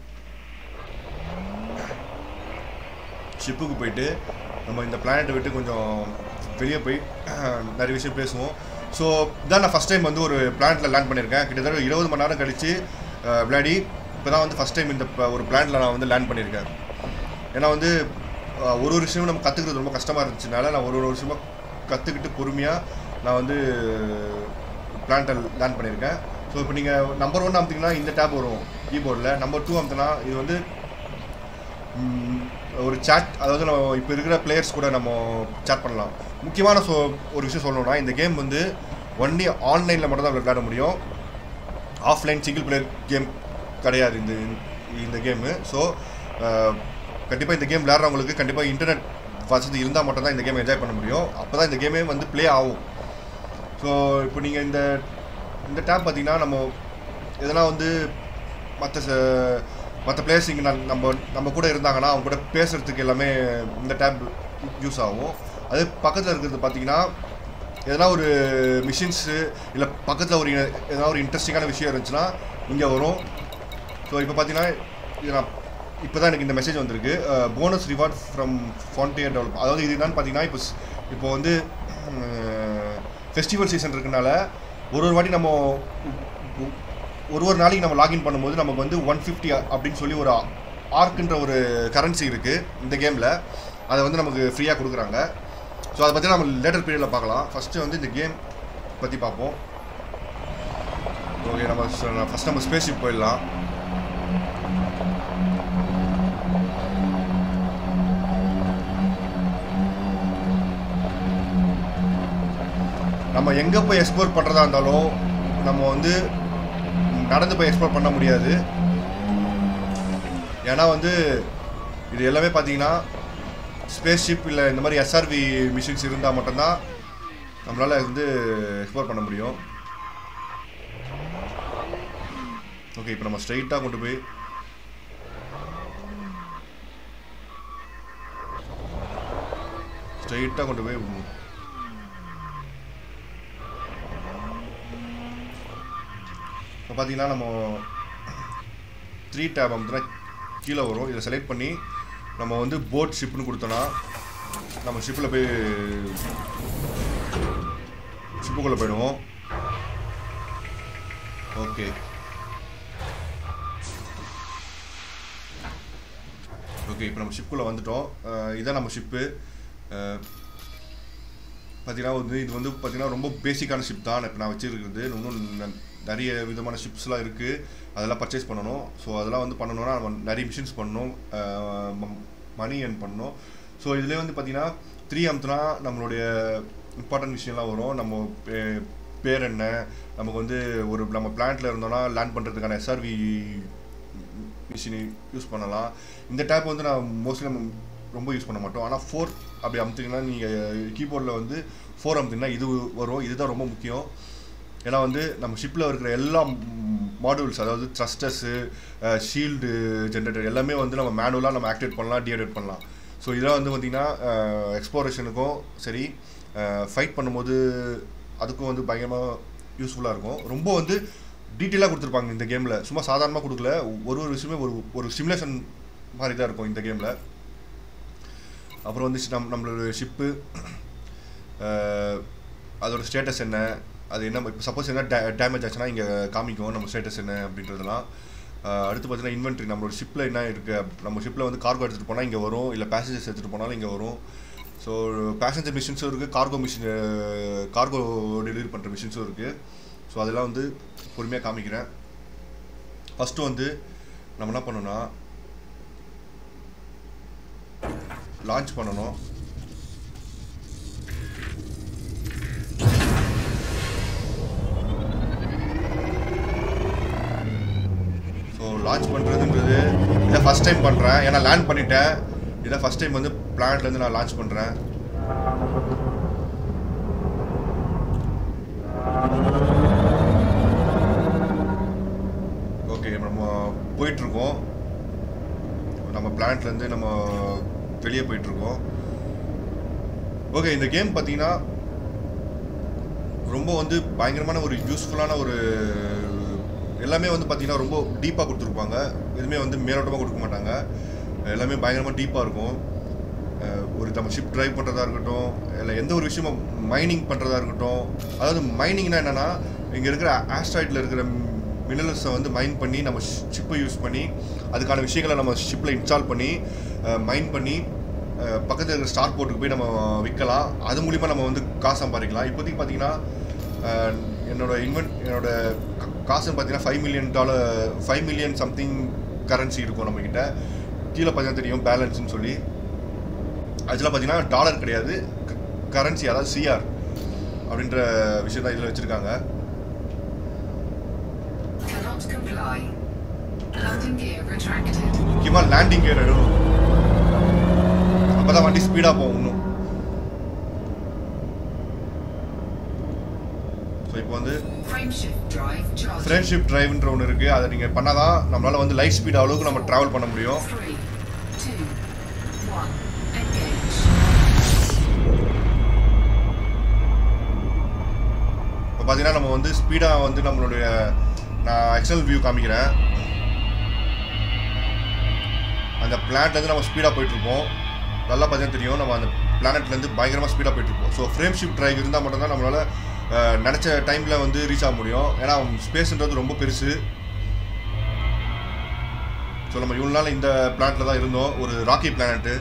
ஷிப்புக்கு போயிட்டு நம்ம இந்த பிளானட்டை விட்டு கொஞ்சம் வெளியே போய் நிறைய விஷயம் பேசுவோம் ஸோ இதான் நான் ஃபஸ்ட் டைம் வந்து ஒரு பிளானட்டில் லேண்ட் பண்ணியிருக்கேன் கிட்டத்தட்ட இருபது மணி நேரம் கழித்து விளையாடி இப்போ தான் வந்து ஃபஸ்ட் டைம் இந்த ப- ஒரு பிளான்ட்டில் நான் வந்து லேண்ட் பண்ணியிருக்கேன் ஏன்னா வந்து அஹ், ஒரு ஒரு விஷயமும் நம்ம கற்றுக்கிறது ரொம்ப கஷ்டமாக இருந்துச்சுனால நான் ஒரு ஒரு விஷயமா கற்றுக்கிட்டு பொறுமையாக நான் வந்து பிளான்ட்டை லேண்ட் பண்ணியிருக்கேன் ஸோ இப்போ நீங்கள் நம்பர் ஒன் அமுத்திங்கன்னா இந்த டேப் வரும் கீபோர்டில் நம்பர் டூ அமுத்தினா இது வந்து ம், ஒரு chat அதாவது நம்ம இப்போ இருக்கிற பிளேயர்ஸ் கூட நம்ம chat பண்ணலாம் முக்கியமான சொ ஒரு விஷயம் சொல்லணும்னா இந்த கேம் வந்து ஒன்லி ஆன்லைனில் மட்டும் தான் விளையாட முடியும் ஆஃப்லைன் சிங்கிள் பிளேயர் கேம் கிடையாது இந்த இந்த கேமு ஸோ கண்டிப்பாக இந்த கேம் விளையாடுறவங்களுக்கு கண்டிப்பாக இன்டர்நெட் வசதி இருந்தால் மட்டும்தான் இந்த கேம் என்ஜாய் பண்ண முடியும் அப்போ தான் இந்த கேமே வந்து ப்ளே ஆகும் ஸோ இப்போ நீங்கள் இந்த இந்த டேப் பார்த்தீங்கன்னா நம்ம எதனா வந்து மற்ற மற்ற பிளேயர்ஸ் இங்கே நம்ம நம்ம கூட இருந்தாங்கன்னா அவங்க கூட பேசுகிறதுக்கு எல்லாமே இந்த டேப் யூஸ் ஆகும் அதே பக்கத்தில் இருக்கிறது பார்த்தீங்கன்னா எதனா ஒரு மிஷின்ஸு இல்லை பக்கத்தில் ஒரு இ- எதனா ஒரு இன்ட்ரெஸ்டிங்கான விஷயம் இருந்துச்சுன்னா இங்கே வரும் ஸோ இப்போ பார்த்தீங்கன்னா இது நான் இப்போ தான் எனக்கு இந்த மெசேஜ் வந்திருக்கு bonus reward from Frontier develop அதாவது இது என்னன்னு பார்த்தீங்கன்னா இப்போ ஸ்- இப்போ வந்து ஃபெஸ்டிவல் சீசன் இருக்கனால ஒரு ஒரு வாட்டி நம்ம ஒ- ஒரு ஒரு நாளைக்கு நம்ம லாகின் பண்ணும்போது நமக்கு வந்து ஒன் ஃபிஃப்டி அப்படின்னு சொல்லி ஒரு ஆர்க்குன்ற ஒரு கரன்சி இருக்குது இந்த கேமில் அதை வந்து நமக்கு ஃப்ரீயாக கொடுக்குறாங்க ஸோ அதை பற்றி நம்ம லேட்டர் பீரியடில் பார்க்கலாம் ஃபஸ்ட்டு வந்து இந்த கேம் பற்றி பார்ப்போம் ஓகே நம்ம ஃபஸ்ட் நம்ம ஸ்பேஸ்ஷிப் போயிடலாம் நம்ம எங்கே போய் எக்ஸ்ப்ளோர் பண்ணுறதா இருந்தாலும் நம்ம வந்து நடந்து போய் எக்ஸ்ப்ளோர் பண்ண முடியாது ஏன்னா வந்து இது எல்லாமே பார்த்தீங்கன்னா ஸ்பேஸ் ஷிப் இல்லை இந்த மாதிரி எஸ்ஆர்வி மிஷின்ஸ் இருந்தால் மட்டும்தான் நம்மளால் வந்து எக்ஸ்ப்ளோர் பண்ண முடியும் ஓகே இப்போ நம்ம ஸ்ட்ரைட்டாக கொண்டு போய் ஸ்ட்ரைட்டாக கொண்டு போய் விடணும். இப்போ பார்த்தீங்கன்னா நம்ம த்ரீ டேப் அமுத்துனா கீழே வரும் இதை செலக்ட் பண்ணி நம்ம வந்து போட் ஷிப்னு கொடுத்தோன்னா நம்ம ஷிப்பில் போய் ஷிப்புக்குள்ளே போயிடுவோம் ஓகே ஓகே இப்போ நம்ம ஷிப்புக்குள்ளே வந்துட்டோம் அஹ் இதான் நம்ம ஷிப்பு பார்த்தீங்கன்னா வந்து இது வந்து பார்த்தீங்கன்னா ரொம்ப பேசிக்கான ஷிப் தான் இப்போ நான் வச்சிருக்கிறது இன்னும் ந- நிறைய விதமான ஷிப்ஸ்லாம் இருக்குது அதெல்லாம் பர்ச்சேஸ் பண்ணணும் ஸோ அதெல்லாம் வந்து பண்ணணும்னா நம்ம நிறைய மிஷின்ஸ் பண்ணணும் மணி earn பண்ணணும் ஸோ இதுலேயே வந்து பார்த்தீங்கன்னா த்ரீ அம்த்னா நம்மளுடைய இம்பார்ட்டன்ட் விஷயம்லாம் வரும் நம்ம பே- பேர் என்ன நமக்கு வந்து ஒரு நம்ம பிளான்ட்ல இருந்தோம்னா லேண்ட் பண்ணுறதுக்கான எஸ்ஆர்வி மிஷின் யூஸ் பண்ணலாம் இந்த டேப் வந்து நான் மோஸ்ட்லி நம்ம ரொம்ப யூஸ் பண்ண மாட்டோம் ஆனால் ஃபோர் அப்படி அமுத்திங்கன்னா நீங்கள் கீபோர்டில் வந்து ஃபோர் அமுத்திங்கன்னா இது வரும் இதுதான் ரொம்ப முக்கியம் ஏன்னா வந்து நம்ம ஷிப்பில் இருக்கிற எல்லா மாடியூல்ஸ் அதாவது த்ரஸ்டர்ஸு ஷீல்டு ஜென்ரேட்டர் எல்லாமே வந்து நம்ம மேனுவலாக நம்ம ஆக்டிவேட் பண்ணலாம் டீஆக்டிவேட் பண்ணலாம் ஸோ இதெல்லாம் வந்து பார்த்திங்கன்னா எக்ஸ்ப்ளோரேஷனுக்கும் சரி ஃபைட் பண்ணும்போது அதுக்கும் வந்து பயங்கரமாக யூஸ்ஃபுல்லாக இருக்கும் ரொம்ப வந்து டீட்டெயிலாக கொடுத்துருப்பாங்க இந்த கேமில் சும்மா சாதாரணமாக கொடுக்கல ஒரு ஒரு விஷயமே ஒரு ஒரு சிமுலேஷன் மாதிரி தான் இருக்கும் இந்த கேமில் அப்புறம் வந்து நம் நம்மளோட ஷிப்பு அதோட ஸ்டேட்டஸ் என்ன அது என்ன இப்போ சப்போஸ் என்ன டே டேமேஜ் ஆச்சுன்னா இங்கே காமிக்கும் நம்ம ஸ்டேட்டஸ் என்ன அப்படின்றதெல்லாம் அஹ் அடுத்து பார்த்தீங்கன்னா இன்வென்ட்ரி நம்மளோட ஷிப்பில் என்ன இருக்குது நம்ம ஷிப்பில் வந்து கார்கோ எடுத்துகிட்டு போனால் இங்கே வரும் இல்லை பேசஞ்சர்ஸ் எடுத்துகிட்டு போனாலும் இங்கே வரும் ஸோ பேசஞ்சர் மிஷின்ஸும் இருக்குது கார்கோ மிஷின் கார்கோ டெலிவரி பண்ணுற மிஷின்ஸும் இருக்குது ஸோ அதெல்லாம் வந்து பொறுமையாக காமிக்கிறேன் ஃபஸ்ட்டு வந்து நம்ம என்ன பண்ணணும்னா லான்ச் பண்ணணும் ஸோ லான்ச் பண்ணுறதுன்றது இதை ஃபஸ்ட் டைம் பண்ணுறேன் ஏன்னா லேண்ட் பண்ணிட்டேன் இதை ஃபஸ்ட் டைம் வந்து பிளான்ட்லேருந்து நான் லான்ச் பண்ணுறேன் ஓகே நம்ம போயிட்டுருக்கோம் நம்ம பிளான்ட்லேருந்து நம்ம வெளியே போயிட்டுருக்கோம் ஓகே இந்த கேம் பார்த்தீங்கன்னா ரொம்ப வந்து பயங்கரமான ஒரு யூஸ்ஃபுல்லான ஒரு எல்லாமே வந்து பார்த்தீங்கன்னா ரொம்ப டீப்பாக கொடுத்துருப்பாங்க எதுவுமே வந்து மேலோட்டமாக கொடுக்க மாட்டாங்க எல்லாமே பயங்கரமாக டீப்பாக இருக்கும் அஹ் ஒரு நம்ம ஷிப் டிரைவ் பண்ணுறதா இருக்கட்டும் இல்லை எந்த ஒரு விஷயமும் மைனிங் பண்ணுறதா இருக்கட்டும் அதாவது மைனிங்னா என்னென்னா இங்கே இருக்கிற ஆஸ்ட்ராய்டில் இருக்கிற மினரல்ஸை வந்து மைன் பண்ணி நம்ம ஷிப்பை யூஸ் பண்ணி அதுக்கான விஷயங்களை நம்ம ஷிப்பில் இன்ஸ்டால் பண்ணி மைன் பண்ணி அஹ் பக்கத்தில் இருக்கிற ஸ்டார் போர்ட்டுக்கு போய் நம்ம விற்கலாம் அது மூலிமா நம்ம வந்து காசு சம்பாதிக்கலாம் இப்போதைக்கு பார்த்தீங்கன்னா அஹ் என்னோட இன்வென்ட் என்னோட கா- காசுன்னு பார்த்தீங்கன்னா five million dollar five million something currency இருக்கும் நம்மக்கிட்ட கீழே பார்த்தீங்கன்னா தெரியும் பேலன்ஸ்னு சொல்லி ஆக்சுவலாக பார்த்தீங்கன்னா டாலர் கிடையாது கரன்சி அதாவது சிஆர் அப்படின்ற விஷயம் தான் இதில் வச்சுருக்காங்க Cannot comply. Landing gear retracted. முக்கியமாக லேண்டிங் கியர் எடுக்கணும் அப்போ தான் வண்டி ஸ்பீடாக போகும் இன்னும் ஸோ இப்போ வந்து Frame shift drive charged. Friendship டிரைவ்ன்ற ஒன்று இருக்குது அதை நீங்கள் பண்ணால் தான் நம்மளால் வந்து லைட் ஸ்பீட் அளவுக்கு நம்ம ட்ராவல் பண்ண முடியும் Three, two, one. Engage. இப்போ பார்த்தீங்கன்னா நம்ம வந்து ஸ்பீடாக வந்து நம்மளுடைய நான் எக்ஸல் வியூ காமிக்கிறேன் அந்த பிளான்ட்லேருந்து நம்ம ஸ்பீடாக போயிட்டுருப்போம் நல்லா பார்த்தீங்கன்னா தெரியும் நம்ம அந்த பிளானட்லேருந்து பயங்கரமாக ஸ்பீடாக போயிட்டுருப்போம் ஸோ ஃப்ரேம் ஷிப் டிரைவ் இருந்தால் மட்டும்தான் நம்மளால் அஹ், நினச்ச டைமில் வந்து ரீச் ஆக முடியும் ஏன்னா ஸ்பேஸ்ன்றது ரொம்ப பெருசு ஸோ நம்ம இவ்வளோ நாள் இந்த பிளானட்டில் தான் இருந்தோம் ஒரு ராக்கி பிளானட்டு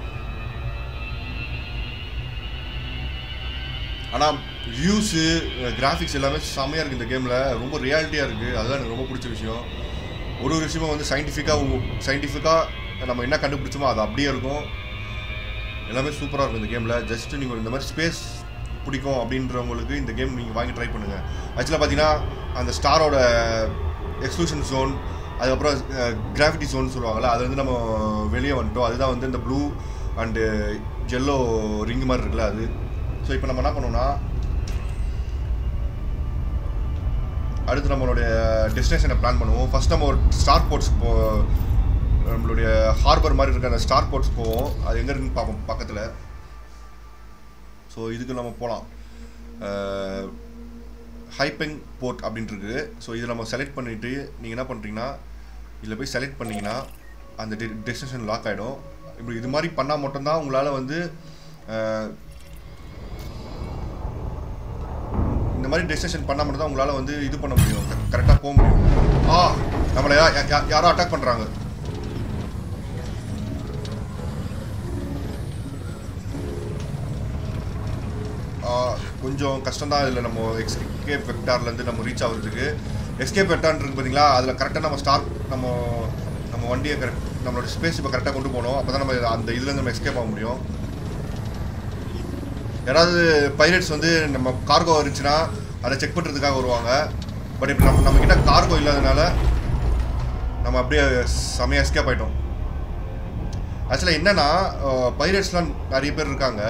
ஆனால் வியூஸு கிராஃபிக்ஸ் எல்லாமே செம்மையாக இருக்குது இந்த கேமில் ரொம்ப ரியாலிட்டியாக இருக்குது அதுதான் எனக்கு ரொம்ப பிடிச்ச விஷயம் ஒரு ஒரு விஷயமும் வந்து சயின்டிஃபிக்காக சயின்டிஃபிக்காக நம்ம என்ன கண்டுபிடிச்சோமோ அது அப்படியே இருக்கும் எல்லாமே சூப்பராக இருக்கும் இந்த கேமில் ஜஸ்ட் நீங்கள் இந்த மாதிரி ஸ்பேஸ் பிடிக்கும் அப்படின்றவங்களுக்கு இந்த கேம் நீங்கள் வாங்கி ட்ரை பண்ணுங்கள் ஆக்சுவலாக பார்த்தீங்கன்னா அந்த ஸ்டாரோட எக்ஸ்க்ளூஷன் ஜோன் அதுக்கப்புறம் கிராவிட்டி ஜோன் சொல்லுவாங்கள்ல அது வந்து நம்ம வெளியே வந்துட்டோம் அதுதான் வந்து இந்த ப்ளூ அண்டு ஜெல்லோ ரிங் மாதிரி இருக்குல்ல அது ஸோ இப்போ நம்ம என்ன பண்ணோம்னா அடுத்து நம்மளுடைய டெஸ்டினேஷனை பிளான் பண்ணுவோம் ஃபர்ஸ்ட் நம்ம ஒரு ஸ்டார் போர்ட்ஸ் போ நம்மளுடைய ஹார்பர் மாதிரி இருக்க அந்த ஸ்டார் போர்ட்ஸ் போவோம் அது எங்கே இருக்குன்னு பார்ப்போம் பக்கத்தில் ஸோ இதுக்கு நம்ம போகலாம் ஹைப்பெங் போர்ட் அப்படின்ட்டு இருக்குது ஸோ இதை நம்ம செலக்ட் பண்ணிவிட்டு நீங்கள் என்ன பண்ணுறீங்கன்னா இதில் போய் செலக்ட் பண்ணிங்கன்னா அந்த டெ டெஸ்டினேஷன் லாக் ஆகிடும் இப்படி இது மாதிரி பண்ணால் மட்டும்தான் உங்களால் வந்து அஹ், இந்த மாதிரி டெஸ்டினேஷன் பண்ணால் மட்டும் தான் உங்களால் வந்து இது பண்ண முடியும் கரெக்டாக போக முடியும் ஆ நம்மளை யா- யா- யா- யாரோ அட்டாக் பண்ணுறாங்க கொஞ்சம் கஷ்டம் தான் இதில் நம்ம எஸ்கேப் வெக்டார்லேருந்து நம்ம ரீச் ஆகுறதுக்கு எஸ்கேப் வெக்டார்னு இருக்கு பார்த்தீங்களா அதில் கரெக்டாக நம்ம ஸ்டார்ட் நம்ம நம்ம வண்டியை கரெக்ட் நம்மளோட ஸ்பேஸ் இப்போ கரெக்டாக கொண்டு போகணும் அப்போ தான் நம்ம அந்த இதுலேருந்து நம்ம எஸ்கேப் ஆக முடியும் யாராவது பைரட்ஸ் வந்து நம்ம கார்கோ இருந்துச்சுன்னா அதை செக் பண்ணுறதுக்காக வருவாங்க பட் இப்போ நம்ம நம்மக்கிட்ட கார்கோ இல்லாதனால நம்ம அப்படியே செமையாக எஸ்கேப் ஆகிட்டோம் ஆக்சுவலாக என்னென்னா பைரட்ஸ்லாம் நிறைய பேர் இருக்காங்க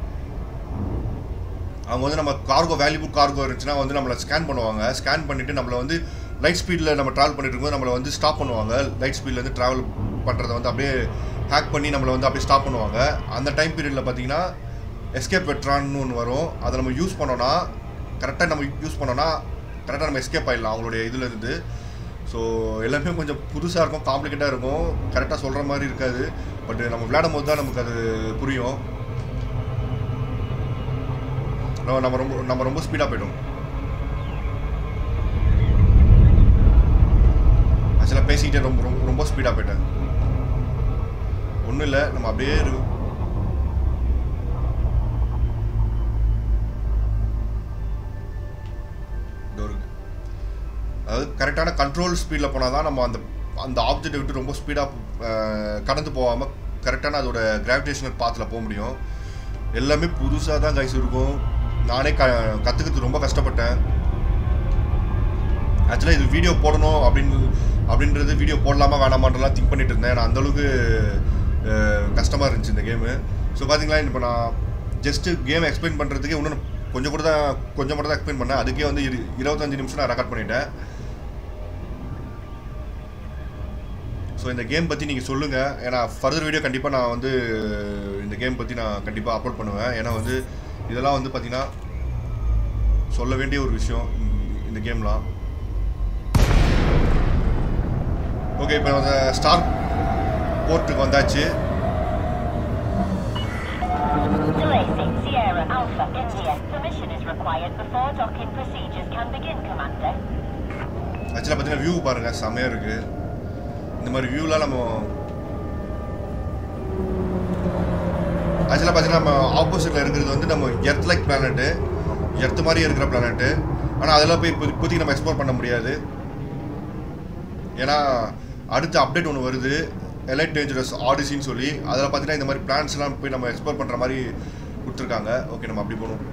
அவங்க வந்து நம்ம கார்கோ வேல்யூபிள் கார்கோ இருந்துச்சுன்னா வந்து நம்மளை ஸ்கேன் பண்ணுவாங்க ஸ்கேன் பண்ணிவிட்டு நம்மளை வந்து லைட் ஸ்பீடில் நம்ம ட்ராவல் பண்ணிட்டு இருக்கும்போது நம்மளை வந்து ஸ்டாப் பண்ணுவாங்க லைட் ஸ்பீட்லேருந்து ட்ராவல் பண்ணுறத வந்து அப்படியே ஹேக் பண்ணி நம்மளை வந்து அப்படியே ஸ்டாப் பண்ணுவாங்க அந்த டைம் பீரியடில் பார்த்தீங்கன்னா எஸ்கேப் வெட்ரான்னு ஒன்று வரும் அதை நம்ம யூஸ் பண்ணோன்னா கரெக்டாக நம்ம யூஸ் பண்ணோன்னா கரெக்டாக நம்ம எஸ்கேப் ஆகிடலாம் அவங்களுடைய இதுல இருந்து ஸோ எல்லாமே கொஞ்சம் புதுசாக இருக்கும் காம்ப்ளிகேட்டாக இருக்கும் கரெக்டாக சொல்கிற மாதிரி இருக்காது பட் நம்ம விளையாடும் போது தான் நமக்கு அது புரியும் நம்ம நம்ம ரொம்ப நம்ம ரொம்ப ஸ்பீடாக போய்ட்டோம் ஆக்சுவலாக பேசிக்கிட்டே ரொம்ப ரொம்ப ரொம்ப ஸ்பீடாக போயிட்டேன் ஒன்றும் இல்லை நம்ம அப்படியே இரு இதோ இருக்கு. அதாவது கரெக்டான கண்ட்ரோல் ஸ்பீடில் போனால் தான் நம்ம அந்த அந்த ஆப்ஜெக்டை விட்டு ரொம்ப ஸ்பீடாக கடந்து போகாமல் கரெக்டான அதோட கிராவிடேஷனல் பாத்தில் போக முடியும் எல்லாமே புதுசாக தான் கைஸ் இருக்கும் நானே க கற்றுக்கிறது ரொம்ப கஷ்டப்பட்டேன் ஆக்சுவலாக இது வீடியோ போடணும் அப்படின்னு அப்படின்றது வீடியோ போடலாமா வேணாமான்றலாம் திங்க் பண்ணிட்டு இருந்தேன் நான் அந்தளவுக்கு கஷ்டமாக இருந்துச்சு இந்த கேமு ஸோ பார்த்தீங்களா இப்போ நான் ஜஸ்ட்டு கேம் எக்ஸ்பிளைன் பண்ணுறதுக்கே இன்னும் கொஞ்சம் கூட தான் கொஞ்சம் மட்டும் தான் எக்ஸ்பிளைன் பண்ணேன் அதுக்கே வந்து இரு இருபத்தஞ்சு நிமிஷம் நான் ரெக்கார்ட் பண்ணிட்டேன் ஸோ இந்த கேம் பற்றி நீங்கள் சொல்லுங்கள் ஏன்னா ஃபர்தர் வீடியோ கண்டிப்பாக நான் வந்து இந்த கேம் பற்றி நான் கண்டிப்பாக அப்லோட் பண்ணுவேன் ஏன்னா வந்து இதெல்லாம் வந்து பார்த்தீங்கன்னா சொல்ல வேண்டிய ஒரு விஷயம் இந்த- இந்த கேம்லாம் ஓகே இப்போ அந்த ஸ்டார் போர்ட்டுக்கு வந்தாச்சு Tracing Sierra Alpha India. Permission is required before docking procedures can begin, Commander. ஆக்சுவலாக பார்த்தீங்கன்னா வியூ பாருங்கள் செம்மையாக இருக்குது இந்த மாதிரி வியூலாம் நம்ம ஆக்சுவலாக பார்த்தீங்கன்னா நம்ம ஆப்போசிட்டில் இருக்கிறது வந்து நம்ம எர்த் லைக் பிளானட்டு எர்த் மாதிரி இருக்கிற பிளானட்டு ஆனால் அதெல்லாம் போய் இப்போதி- இப்போதைக்கு நம்ம எக்ஸ்ப்ளோர் பண்ண முடியாது ஏன்னா அடுத்த அப்டேட் ஒன்று வருது எலைட் டேஞ்சரஸ் ஆடிசின்னு சொல்லி அதில் பார்த்தீங்கன்னா இந்த மாதிரி பிளான்ஸ்லாம் போய் நம்ம எக்ஸ்ப்ளோர் பண்ணுற மாதிரி கொடுத்துருக்காங்க ஓகே நம்ம அப்படி போகணும்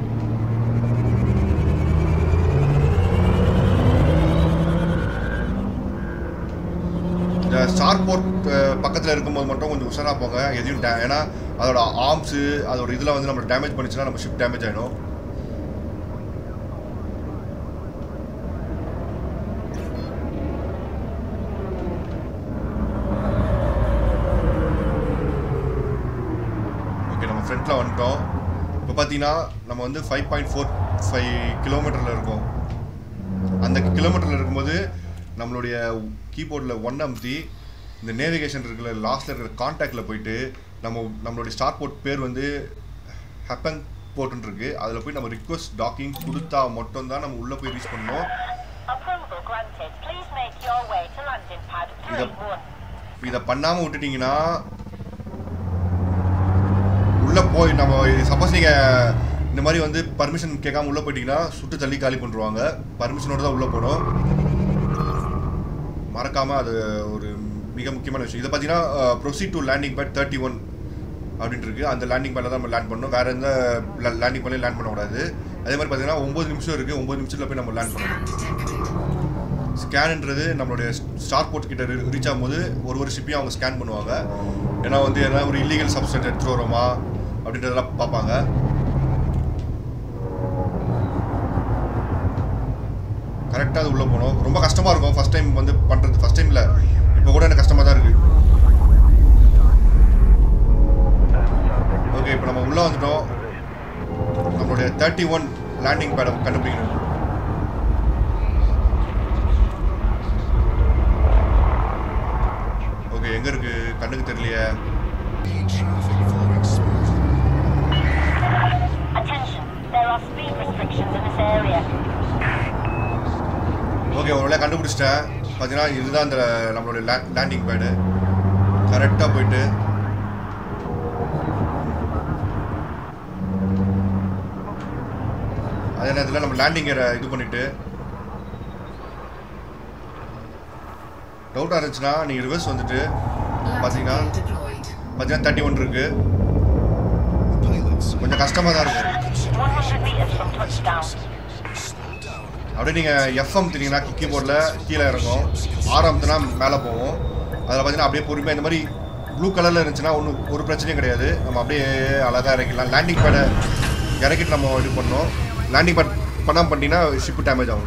இந்த ஸ்டார் போர்ட் பக்கத்தில் இருக்கும்போது மட்டும் கொஞ்சம் உஷாராக போங்க எதையும் டே ஏன்னா அதோட ஆர்ம்ஸு அதோட இதில் வந்து நம்ம டேமேஜ் பண்ணிச்சுன்னா நம்ம ஷிப் டேமேஜ் ஆகிடும் ஓகே நம்ம ஃப்ரண்ட்டில் வந்துட்டோம் இப்போ பார்த்தீங்கன்னா நம்ம வந்து ஃபைவ் பாயிண்ட் ஃபோர் ஃபைவ் கிலோமீட்டரில் இருக்கோம் அந்த கிலோமீட்டரில் இருக்கும்போது நம்மளுடைய கீபோர்டில் ஒன் அமுத்தி இந்த நேவிகேஷன் இருக்கிற லாஸ்ட்டில் இருக்கிற காண்டாக்டில் போயிட்டு நம்ம நம்மளுடைய ஸ்டார்ட் போர்ட் பேர் வந்து ஹப்பன் போர்ட்டுன்னு இருக்கு அதில் போய் நம்ம ரிக்வஸ்ட் டாக்கிங் கொடுத்தா மட்டும்தான் நம்ம உள்ளே போய் ரீச் பண்ணணும் Approval granted. Please make your way to landing pad Yep. 3-1. இதை பண்ணாமல் விட்டுட்டீங்கன்னா உள்ளே போய் நம்ம சப்போஸ் நீங்கள் இந்த மாதிரி வந்து பர்மிஷன் கேட்காம உள்ளே போயிட்டீங்கன்னா சுட்டு தள்ளி காலி பண்ணுருவாங்க பர்மிஷனோட தான் உள்ளே போகணும் மறக்காமல் அது ஒரு மிக முக்கியமான விஷயம் இதை பார்த்தீங்கன்னா proceed to landing pad thirty one அப்படின்ட்டு இருக்கு அந்த லேண்டிங் பேடில் தான் நம்ம லேண்ட் பண்ணணும் வேறு எந்த லேண்டிங் பேட்லையும் லேண்ட் பண்ணக்கூடாது அதே மாதிரி பார்த்தீங்கன்னா ஒம்பது நிமிஷம் இருக்குது ஒம்பது நிமிஷத்தில் போய் நம்ம லேண்ட் பண்ணணும் Scan detected. ஸ்கேன்ன்றது நம்மளுடைய ஸ்டார் போர்ட் கிட்ட ரீச் ஆகும்போது ஒரு ஒரு ஷிப்பையும் அவங்க ஸ்கேன் பண்ணுவாங்க ஏன்னா வந்து எதனா ஒரு இல்லீகல் சப்ஸ்டன்ஸ் எடுத்துகிட்டு வரோமா அப்படின்றதெல்லாம் பார்ப்பாங்க கரெக்டாக அது உள்ளே போகணும் ரொம்ப கஷ்டமாக இருக்கும் ஃபஸ்ட் டைம் வந்து பண்ணுறது ஃபஸ்ட் டைம் இல்லை இப்போ கூட எனக்கு கஷ்டமாக தான் இருக்குது ஓகே இப்போ நம்ம உள்ளே வந்துட்டோம் நம்மளுடைய தேர்ட்டி ஒன் லேண்டிங் பேடை கண்டுபிடிக்கணும் ஓகே எங்கே இருக்கு கண்ணுக்கு தெரியலையே Attention, there are speed restrictions in this area. Okay ஒரு வேலையை கண்டுபிடிச்சிட்டேன் பார்த்தீங்கன்னா இதுதான் இந்த நம்மளுடைய லேண்டிங் பேடு கரெக்டாக போயிட்டு அதே நேரத்தில் நம்ம லேண்டிங் இது பண்ணிட்டு டவுட்டாக இருந்துச்சுன்னா நீங்கள் ரிவர்ஸ் வந்துட்டு Landing பார்த்தீங்கன்னா gear deployed. பார்த்தீங்கன்னா தேர்ட்டி ஒன் இருக்கு கொஞ்சம் கஷ்டமாக தான் இருக்கும் 100 meters from touchdown. அப்படியே நீங்கள் எஃப்எம் தினீங்கன்னா கீபோர்டில் கீழே இறங்கும் ஆரம்பத்துனா மேலே போவோம் அதில் பார்த்தீங்கன்னா அப்படியே பொறுமையாக இந்த மாதிரி ப்ளூ கலரில் இருந்துச்சுன்னா ஒன்றும் ஒரு பிரச்சனையும் கிடையாது நம்ம அப்படியே அழகாக இறக்கிடலாம் லேண்டிங் பேடை இறக்கிட்டு நம்ம இது பண்ணோம் லேண்டிங் பேட் பண்ணாமல் பண்ணிட்டீங்கன்னா ஷிப்பு டேமேஜ் ஆகும்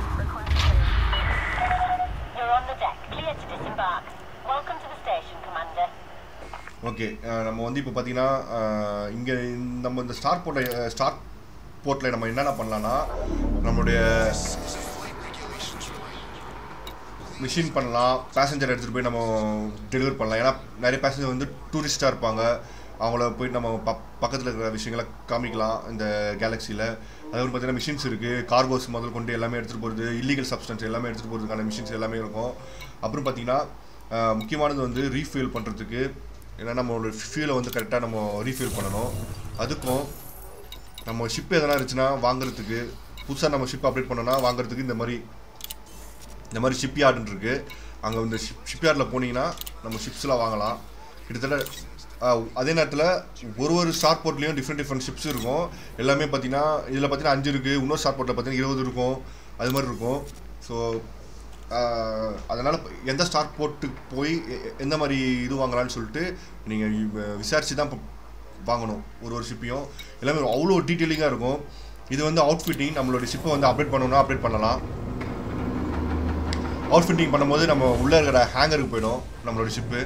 You're on the deck, clear to disembark. Welcome to the station, Commander. Okay நம்ம வந்து இப்போ பார்த்தீங்கன்னா இங்கே நம்ம இந்த ஸ்டார் போர்ட்டில் ஸ்டார் போர்ட்டில் நம்ம என்னென்ன பண்ணலாம்னா நம்மளுடைய மிஷின் பண்ணலாம் பேசஞ்சர் எடுத்துகிட்டு போய் நம்ம டெலிவரி பண்ணலாம் ஏன்னா நிறைய பேசஞ்சர் வந்து டூரிஸ்ட்டாக இருப்பாங்க அவங்கள போயிட்டு நம்ம ப பக்கத்தில் இருக்கிற விஷயங்களை காமிக்கலாம் இந்த கேலக்ஸியில் அது வந்து பார்த்தீங்கன்னா மிஷின்ஸ் இருக்குது கார்கோஸ் முதல் கொண்டு எல்லாமே எடுத்துகிட்டு போகிறது இல்லீகல் சப்ஸ்டன்ஸ் எல்லாமே எடுத்துகிட்டு போகிறதுக்கான மிஷின்ஸ் எல்லாமே இருக்கும் அப்புறம் பார்த்தீங்கன்னா அஹ், முக்கியமானது வந்து ரீஃபில் பண்ணுறதுக்கு ஏன்னா நம்மளோட ஃபியூலை வந்து கரெக்டாக நம்ம ரீஃபில் பண்ணணும் அதுக்கும் நம்ம ஷிப் எதனா இருந்துச்சுன்னா வாங்குறதுக்கு புதுசாக நம்ம ஷிப் அப்டேட் பண்ணோன்னா வாங்குறதுக்கு இந்த மாதிரி இந்த மாதிரி ஷிப் யார்டுன்னு இருக்கு அங்கே இந்த ஷிப் ஷிப் யார்டில் போனீங்கன்னா நம்ம ஷிப்ஸ்லாம் வாங்கலாம் கிட்டத்தட்ட ஆஹ், அதே நேரத்தில் ஒரு ஒரு ஸ்டார் போர்ட்லேயும் டிஃப்ரெண்ட் டிஃப்ரெண்ட் ஷிப்ஸ் இருக்கும் எல்லாமே பார்த்தீங்கன்னா இதில் பார்த்தீங்கன்னா அஞ்சு இருக்குது இன்னொரு ஸ்டார் போர்ட்டில் பார்த்தீங்கன்னா இருபது இருக்கும் அது மாதிரி இருக்கும் ஸோ அதனால் எந்த ஸ்டார் போர்ட்டுக்கு போய் எ- எ- எந்த மாதிரி இது வாங்கலாம்னு சொல்லிட்டு நீங்கள் விசாரித்து தான் இப்போ வாங்கணும் ஒரு ஒரு ஷிப்பையும் எல்லாமே அவ்வளோ டீட்டெயிலிங்காக இருக்கும் இது வந்து அவுட்ஃபிட்டிங் நம்மளோட ஷிப்பை வந்து அப்டேட் பண்ணணும்னா அப்டேட் பண்ணலாம் அவுட்ஃபிட்டிங் பண்ணும்போது நம்ம உள்ளே இருக்கிற ஹேங்கருக்கு போயிடும் நம்மளோட ஷிப்பு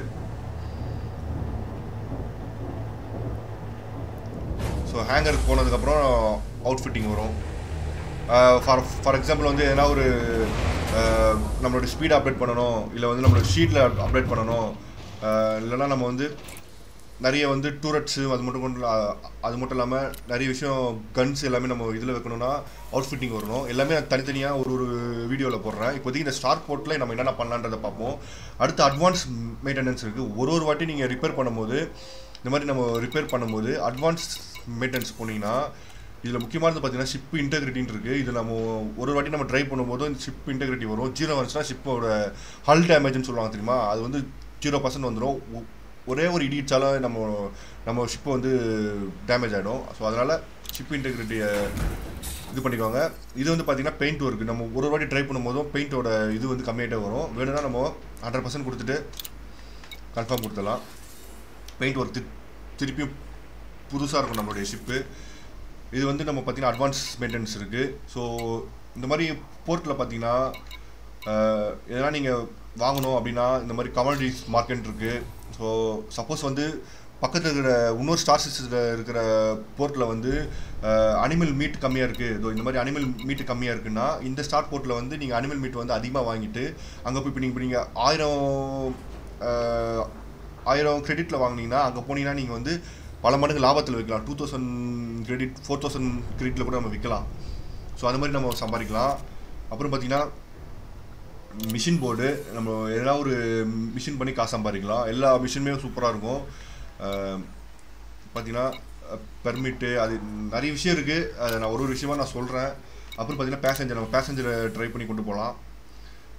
ஸோ ஹேங்கருக்கு போனதுக்கப்புறம் அவுட்ஃபிட்டிங் வரும் ஃபார் ஃபார் எக்ஸாம்பிள் வந்து எதனா ஒரு அஹ், நம்மளோட ஸ்பீட் அப்டேட் பண்ணணும் இல்லை வந்து நம்மளோட ஷீட்டில் அப்டேட் பண்ணணும் அஹ், இல்லைன்னா நம்ம வந்து நிறைய வந்து டூரட்ஸு அது மட்டும் கொண்டு அஹ், அது மட்டும் இல்லாமல் நிறைய விஷயம் கன்ஸ் எல்லாமே நம்ம இதில் வைக்கணும்னா அவுட்ஃபிட்டிங் வரணும் எல்லாமே நான் தனித்தனியாக ஒரு ஒரு வீடியோவில் போடுறேன் இப்போதைக்கு இந்த ஸ்டார் போர்ட்டில் நம்ம என்னென்ன பண்ணலான்றதை பார்ப்போம் அடுத்து அட்வான்ஸ் மெயின்டெனன்ஸ் இருக்குது ஒரு ஒரு வாட்டி நீங்கள் ரிப்பேர் பண்ணும்போது இந்த மாதிரி நம்ம ரிப்பேர் பண்ணும்போது அட்வான்ஸ் மெயின்டெனன்ஸ் போனீங்கன்னா இதில் முக்கியமானது பார்த்தீங்கன்னா ஷிப் இன்டெகிரிட்டின்னு இருக்குது இது நம்ம ஒரு ஒரு வாட்டி நம்ம ட்ரை பண்ணும்போது இந்த ஷிப் இன்டெகிரிட்டி வரும் ஜீரோ வந்துச்சுன்னா ஷிப்போட ஹல் டேமேஜ்னு சொல்லுவாங்க தெரியுமா அது வந்து ஜீரோ பர்சன்ட் வந்துடும் ஒ- ஒரே ஒரு இடிச்சாலும் நம்ம நம்ம ஷிப்பு வந்து டேமேஜ் ஆகிடும் ஸோ அதனால் ஷிப் இன்டெகிரிட்டியை இது பண்ணிக்கோங்க இது வந்து பார்த்தீங்கன்னா பெயிண்ட் ஒர்க்கு நம்ம ஒரு ஒரு வாட்டி ட்ரை பண்ணும்போதும் பெயிண்டோட இது வந்து கம்மியாகிட்டே வரும் வேணும்னா நம்ம ஹண்ட்ரட் பர்சன்ட் கொடுத்துட்டு கன்ஃபார்ம் கொடுத்துடலாம் பெயிண்ட் ஒர்க் திருப்பியும் புதுசாக இருக்கும் நம்மளுடைய ஷிப்பு இது வந்து நம்ம பார்த்தீங்கன்னா அட்வான்ஸ் மெயின்டெனன்ஸ் இருக்குது ஸோ இந்த மாதிரி போர்ட்டில் பார்த்தீங்கன்னா அஹ், எதனா நீங்கள் வாங்கணும் அப்படின்னா இந்த மாதிரி கமாடிட்டிஸ் மார்க்கெட் இருக்குது ஸோ சப்போஸ் வந்து பக்கத்தில் இருக்கிற இன்னொரு ஸ்டார் சிஸ்டத்தில் இருக்கிற போர்ட்டில் வந்து அனிமல் மீட் கம்மியாக இருக்குது இதோ இந்த மாதிரி அனிமல் மீட் கம்மியாக இருக்குன்னா இந்த ஸ்டார் போர்ட்டில் வந்து நீங்கள் அனிமல் மீட் வந்து அதிகமாக வாங்கிட்டு அங்கே போய் இப்போ நீங்கள் இப்போ நீங்கள் ஆயிரம் அஹ், ஆயிரம் கிரெடிட்டில் வாங்குனீங்கன்னா அங்கே போனீங்கன்னா நீங்கள் வந்து பல மடங்கு லாபத்தில் விற்கலாம் two thousand credit four thousand கிரெடிட்டில் கூட நம்ம விற்கலாம் ஸோ அது மாதிரி நம்ம சம்பாதிக்கலாம் அப்புறம் பார்த்தீங்கன்னா மிஷின் போர்டு நம்ம எதனா ஒரு மிஷின் பண்ணி காசு சம்பாதிக்கலாம் எல்லா மிஷினுமே சூப்பராக இருக்கும் பார்த்தீங்கன்னா பெர்மிட்டு அது நிறைய விஷயம் இருக்குது அதை நான் ஒரு ஒரு விஷயமா நான் சொல்கிறேன் அப்புறம் பார்த்தீங்கன்னா பேசஞ்சர் நம்ம பேசஞ்சரை ட்ரை பண்ணி கொண்டு போகலாம்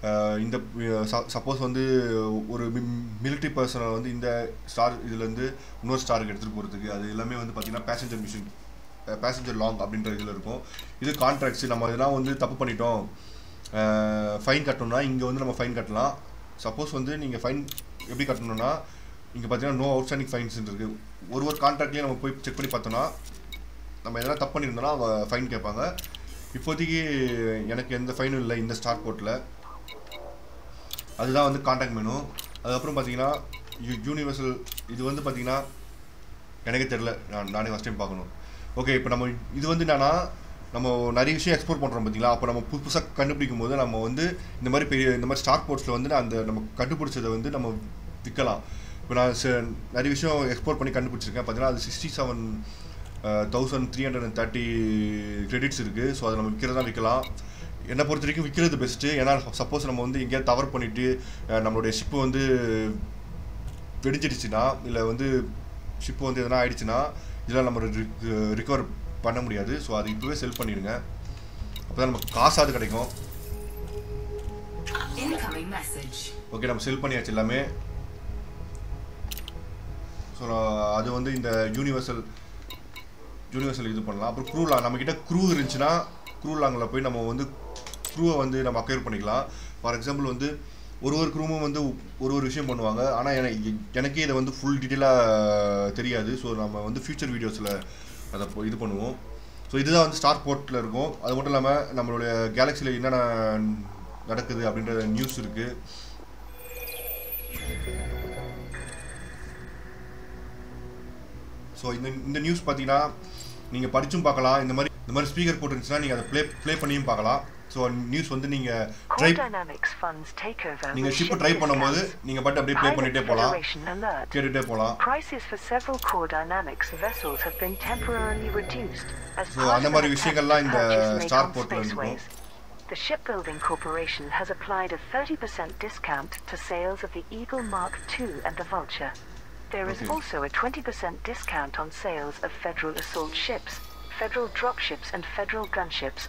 அஹ் இந்த சப்போஸ் வந்து ஒரு மிலிட்ரி பர்சனை வந்து இந்த ஸ்டார் இதுலேருந்து இன்னொரு ஸ்டாருக்கு எடுத்துகிட்டு போகிறதுக்கு அது எல்லாமே வந்து பார்த்திங்கன்னா பேசஞ்சர் மிஷின் பேசஞ்சர் லாங் அப்படின்ற இதில் இருக்கும் இது கான்ட்ராக்ட்ஸ் நம்ம இதெல்லாம் வந்து தப்பு பண்ணிட்டோம் ஃபைன் கட்டணும்னா இங்கே வந்து நம்ம ஃபைன் கட்டலாம் சப்போஸ் வந்து நீங்கள் ஃபைன் எப்படி கட்டணும்னா இங்கே பார்த்தீங்கன்னா நோ அவுட்ஸ்டாண்டிங் ஃபைன்ஸ் இருக்குது ஒரு ஒரு கான்ட்ராக்ட்லேயும் நம்ம போய் செக் பண்ணி பார்த்தோன்னா நம்ம எதனா தப்பு பண்ணியிருந்தோம்னா அவள் ஃபைன் கேட்பாங்க இப்போதைக்கு எனக்கு எந்த ஃபைனும் இல்லை இந்த ஸ்டார் போர்ட்டில் அதுதான் வந்து கான்டாக்ட் மெனு அதுக்கப்புறம் பார்த்தீங்கன்னா யூ யூனிவர்சல் இது வந்து பார்த்தீங்கன்னா எனக்கே தெரில நான் நானே ஃபஸ்ட் டைம் பார்க்கணும் ஓகே இப்போ நம்ம இது வந்து என்னன்னா நம்ம நிறைய விஷயம் எக்ஸ்போர்ட் பண்ணுறோம் பார்த்தீங்களா அப்போ நம்ம புது புதுசாக கண்டுபிடிக்கும் போது நம்ம வந்து இந்த மாதிரி பெரிய இந்த மாதிரி ஸ்டார் போர்ட்ஸில் வந்து அந்த நம்ம கண்டுபிடிச்சதை வந்து நம்ம விற்கலாம் இப்போ நான் ச- நிறைய விஷயம் எக்ஸ்போர்ட் பண்ணி கண்டுபிடிச்சிருக்கேன் பார்த்தீங்கன்னா அது sixty seven thousand three hundred and thirty credits இருக்குது ஸோ அதை நம்ம விற்கிறதா விற்கலாம் என்னை பொறுத்த வரைக்கும் விற்கிறது பெஸ்ட்டு ஏன்னா சப்போஸ் நம்ம வந்து எங்கேயாவது தவறு பண்ணிவிட்டு நம்மளுடைய ஷிப்பு வந்து வெடிச்சிடுச்சுன்னா இல்லை வந்து ஷிப்பு வந்து எதனா ஆயிடுச்சுன்னா இதெல்லாம் நம்ம ரிகவர் பண்ண முடியாது ஸோ அது இப்போவே செல் பண்ணிடுங்க அப்போ தான் நமக்கு காசாவது கிடைக்கும் Incoming message. ஓகே நம்ம செல் பண்ணியாச்சு எல்லாமே ஸோ அது வந்து இந்த யூனிவர்சல் யூனிவர்சல் இது பண்ணலாம் அப்புறம் க்ரூ லாங் நம்மக்கிட்ட க்ரூ இருந்துச்சுன்னா க்ரூ லாங்கில் போய் நம்ம வந்து க்ரூவை வந்து நம்ம அக்வயர் பண்ணிக்கலாம் ஃபார் எக்ஸாம்பிள் வந்து ஒரு ஒரு க்ரூவும் வந்து ஒரு ஒரு விஷயம் பண்ணுவாங்க ஆனால் எனக்கு எனக்கே இதை வந்து ஃபுல் டீட்டெயிலாக தெரியாது ஸோ நம்ம வந்து ஃபியூச்சர் வீடியோஸில் அதை இப்போ இது பண்ணுவோம் ஸோ இதுதான் வந்து ஸ்டார் போர்ட்டில் இருக்கும் அது மட்டும் இல்லாமல் நம்மளுடைய கேலக்ஸியில் என்னென்ன நடக்குது அப்படின்ற நியூஸ் இருக்குது ஸோ இந்த இந்த நியூஸ் பார்த்தீங்கன்னா நீங்கள் படிச்சும் பார்க்கலாம் இந்த மாதிரி இந்த மாதிரி ஸ்பீக்கர் போட்டுருந்துச்சுன்னா நீங்கள் அதை ப்ளே ப்ளே பண்ணியும் பார்க்கலாம் ஸோ நியூஸ் வந்து நீங்கள் try Core Dynamics funds takeover. நீங்கள் with ஷிப் ship ட்ரை பண்ணும்போது discounts. நீங்கள் பாட்டு அப்படியே ப்ளே பண்ணிகிட்டே போகலாம் Pilot Federation alert. கேட்டுகிட்டே போகலாம் Prices for several Core Dynamics vessels have been temporarily reduced as So, part அந்த of மாதிரி an விஷயங்கள்லாம் attempt இந்த to purchase made Star on Portal ல இருக்கும். Spaceways. The Shipbuilding Corporation has applied a 30% discount to sales of the Eagle Mark II and the Vulture. There is Okay. also a 20% discount on sales of Federal assault ships, Federal dropships, and Federal gunships,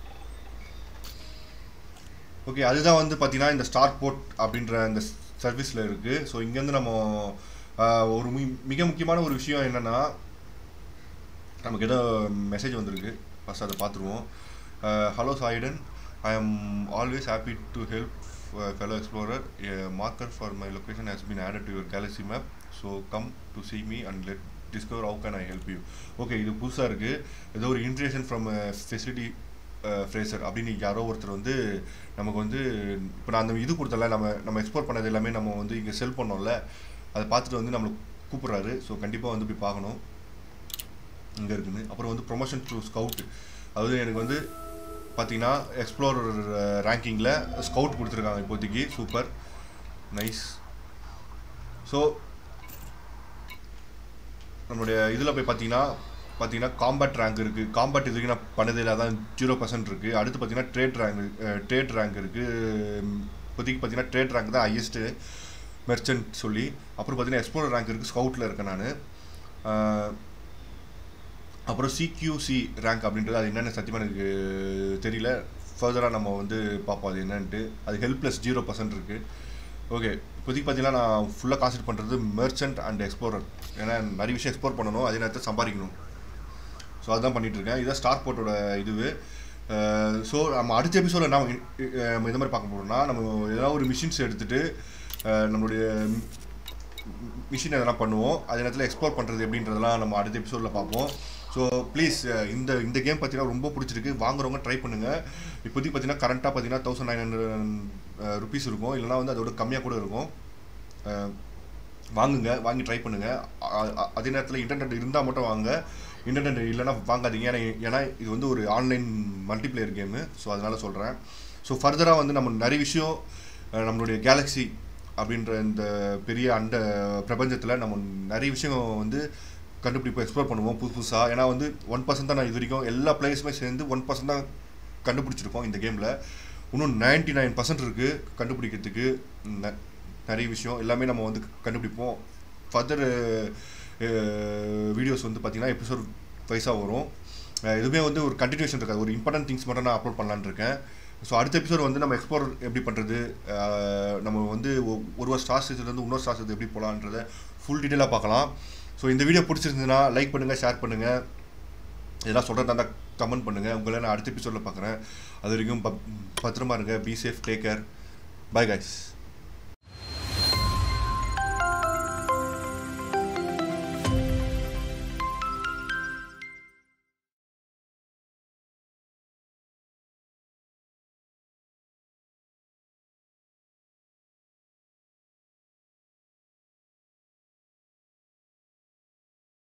okay அதுதான் வந்து பார்த்தீங்கன்னா இந்த star board அப்படின்ற இந்த சர்வீஸில் இருக்குது so இங்கேருந்து நம்ம ஆஹ், ஒரு மி- மிக முக்கியமான ஒரு விஷயம் என்னென்னா நமக்கு ஏதோ மெசேஜ் வந்திருக்கு ஃபஸ்ட் அதை பார்த்துருவோம் ஹலோ சாயிடன் I am always happy to help fellow explorer marker for my location has been added to your galaxy map so come to see me and let discover how can I help you okay இது புதுசாக இருக்குது ஏதோ ஒரு இன்ட்ரேஷன் from facility Fraser அப்படின்னு யாரோ ஒருத்தர் வந்து நமக்கு வந்து இப்போ நான் அந்த இது கொடுத்தல நம்ம நம்ம எக்ஸ்போர்ட் பண்ணது எல்லாமே நம்ம வந்து இங்கே செல் பண்ணோம்ல அதை பார்த்துட்டு வந்து நம்மளை கூப்பிட்றாரு ஸோ கண்டிப்பாக வந்து போய் பார்க்கணும் இங்கே இருக்குன்னு அப்புறம் வந்து ப்ரொமோஷன் டு ஸ்கவுட் அதாவது எனக்கு வந்து பார்த்தீங்கன்னா எக்ஸ்ப்ளோரர் ரேங்கிங்கில் ஸ்கவுட் கொடுத்துருக்காங்க இப்போதைக்கு சூப்பர் நைஸ் ஸோ நம்மளுடைய இதில் போய் பார்த்தீங்கன்னா பார்த்தீங்கன்னா காம்பேட் ரேங்க் இருக்குது காம்பேட் இது வரைக்கும் நான் பண்ணதே இல்லை அதான் ஜீரோ பர்சன்ட் இருக்குது அடுத்து பார்த்தீங்கன்னா ட்ரேட் ரேங்க் ட்ரேட் ரேங்க் இருக்குது இப்போதைக்கு பார்த்தீங்கன்னா ட்ரேட் ரேங்க் தான் ஹையஸ்ட்டு மெர்ச்சன்ட் சொல்லி அப்புறம் பார்த்தீங்கன்னா எக்ஸ்ப்ளோரர் ரேங்க் இருக்குது ஸ்கவுட்டில் இருக்கேன் நான் அப்புறம் சிக்யூசி ரேங்க் அப்படின்றது அது என்னென்ன சத்தியமாக எனக்கு தெரியல ஃபர்தராக நம்ம வந்து பார்ப்போம் அது என்னன்ட்டு அது ஹெல்ப்லெஸ் ஜீரோ பர்சன்ட் இருக்குது ஓகே இப்போதைக்கு பார்த்தீங்கன்னா நான் ஃபுல்லாக கான்சென்ட் பண்ணுறது மெர்ச்சன்ட் அண்ட் எக்ஸ்ப்ளோரர் ஏன்னா நிறைய விஷயம் எக்ஸ்ப்ளோர் பண்ணணும் அதே நேரத்தில் சம்பாதிக்கணும் ஸோ அதுதான் பண்ணிட்டு இருக்கேன் இதுதான் ஸ்டார் போர்ட்டோட இதுவு ஸோ நம்ம அடுத்த எபிசோடில் நம்ம இ- அஹ் நம்ம இந்த மாதிரி பார்க்க போகிறோம்னா நம்ம ஏதாவது ஒரு மிஷின்ஸ் எடுத்துகிட்டு நம்மளுடைய மிஷின் எதனா பண்ணுவோம் அதே நேரத்தில் எக்ஸ்ப்ளோர் பண்ணுறது எப்படின்றதெல்லாம் நம்ம அடுத்த எபிசோடில் பார்ப்போம் ஸோ ப்ளீஸ் இந்த இந்த கேம் பார்த்தீங்கன்னா ரொம்ப பிடிச்சிருக்கு வாங்குறவங்க ட்ரை பண்ணுங்கள் இப்போதைக்கு பார்த்தீங்கன்னா கரண்ட்டாக பார்த்தீங்கன்னா தௌசண்ட் நைன் ஹண்ட்ரட் ருபீஸ் இருக்கும் இல்லைனா வந்து அதோட கம்மியாக கூட இருக்கும் அஹ், வாங்குங்க வாங்கி ட்ரை பண்ணுங்க அ- அ- அதே நேரத்தில் இன்டர்நெட் இருந்தால் மட்டும் வாங்க இன்டர்நெட் இல்லைன்னா வாங்காதீங்க ஏன்னா ஏன்னா இது வந்து ஒரு ஆன்லைன் மல்டிப்ளேயர் கேமு ஸோ அதனால சொல்கிறேன் ஸோ ஃபர்தராக வந்து நம்ம நிறைய விஷயம் அஹ், நம்மளுடைய கேலக்ஸி அப்படின்ற இந்த பெரிய அண்ட பிரபஞ்சத்தில் நம்ம நிறைய விஷயம் வந்து கண்டுபிடிப்போம் எக்ஸ்ப்ளோர் பண்ணுவோம் புதுசு புதுசாக ஏன்னா வந்து ஒன் பர்சன்ட் தான் நான் இது வரைக்கும் எல்லா பிளேயர்ஸுமே சேர்ந்து ஒன் பர்சன்ட் தான் கண்டுபிடிச்சிருக்கோம் இந்த கேமில் இன்னும் நைன்டி நைன் பர்சன்ட் இருக்குது கண்டுபிடிக்கிறதுக்கு ந- நிறைய விஷயம் எல்லாமே நம்ம வந்து கண்டுபிடிப்போம் ஃபர்தர் வீடியோஸ் வந்து பார்த்திங்கன்னா எபிசோட் வைஸாக வரும் அஹ் எதுவுமே வந்து ஒரு கண்டினியூஷன் இருக்காது ஒரு இம்பார்ட்டன்ட் திங்ஸ் மட்டும் நான் அப்லோட் பண்ணலான்னு இருக்கேன் ஸோ அடுத்த எபிசோட் வந்து நம்ம எக்ஸ்ப்ளோர் எப்படி பண்ணுறது நம்ம வந்து ஒ- ஒரு ஒரு ஸ்டார் ஸ்டேஜ்லேருந்து இன்னொரு ஸ்டார் ஸ்டேஜ் எப்படி போகலான்றத ஃபுல் டீட்டெயிலாக பார்க்கலாம் ஸோ இந்த வீடியோ பிடிச்சிருந்ததுன்னா லைக் பண்ணுங்கள் ஷேர் பண்ணுங்கள் இதெல்லாம் சொல்கிறதா இருந்தால் கமெண்ட் பண்ணுங்கள் உங்களை நான் அடுத்த எபிசோடில் பார்க்குறேன் அது வரைக்கும் பப்- பத்திரமா இருங்க be safe take care bye guys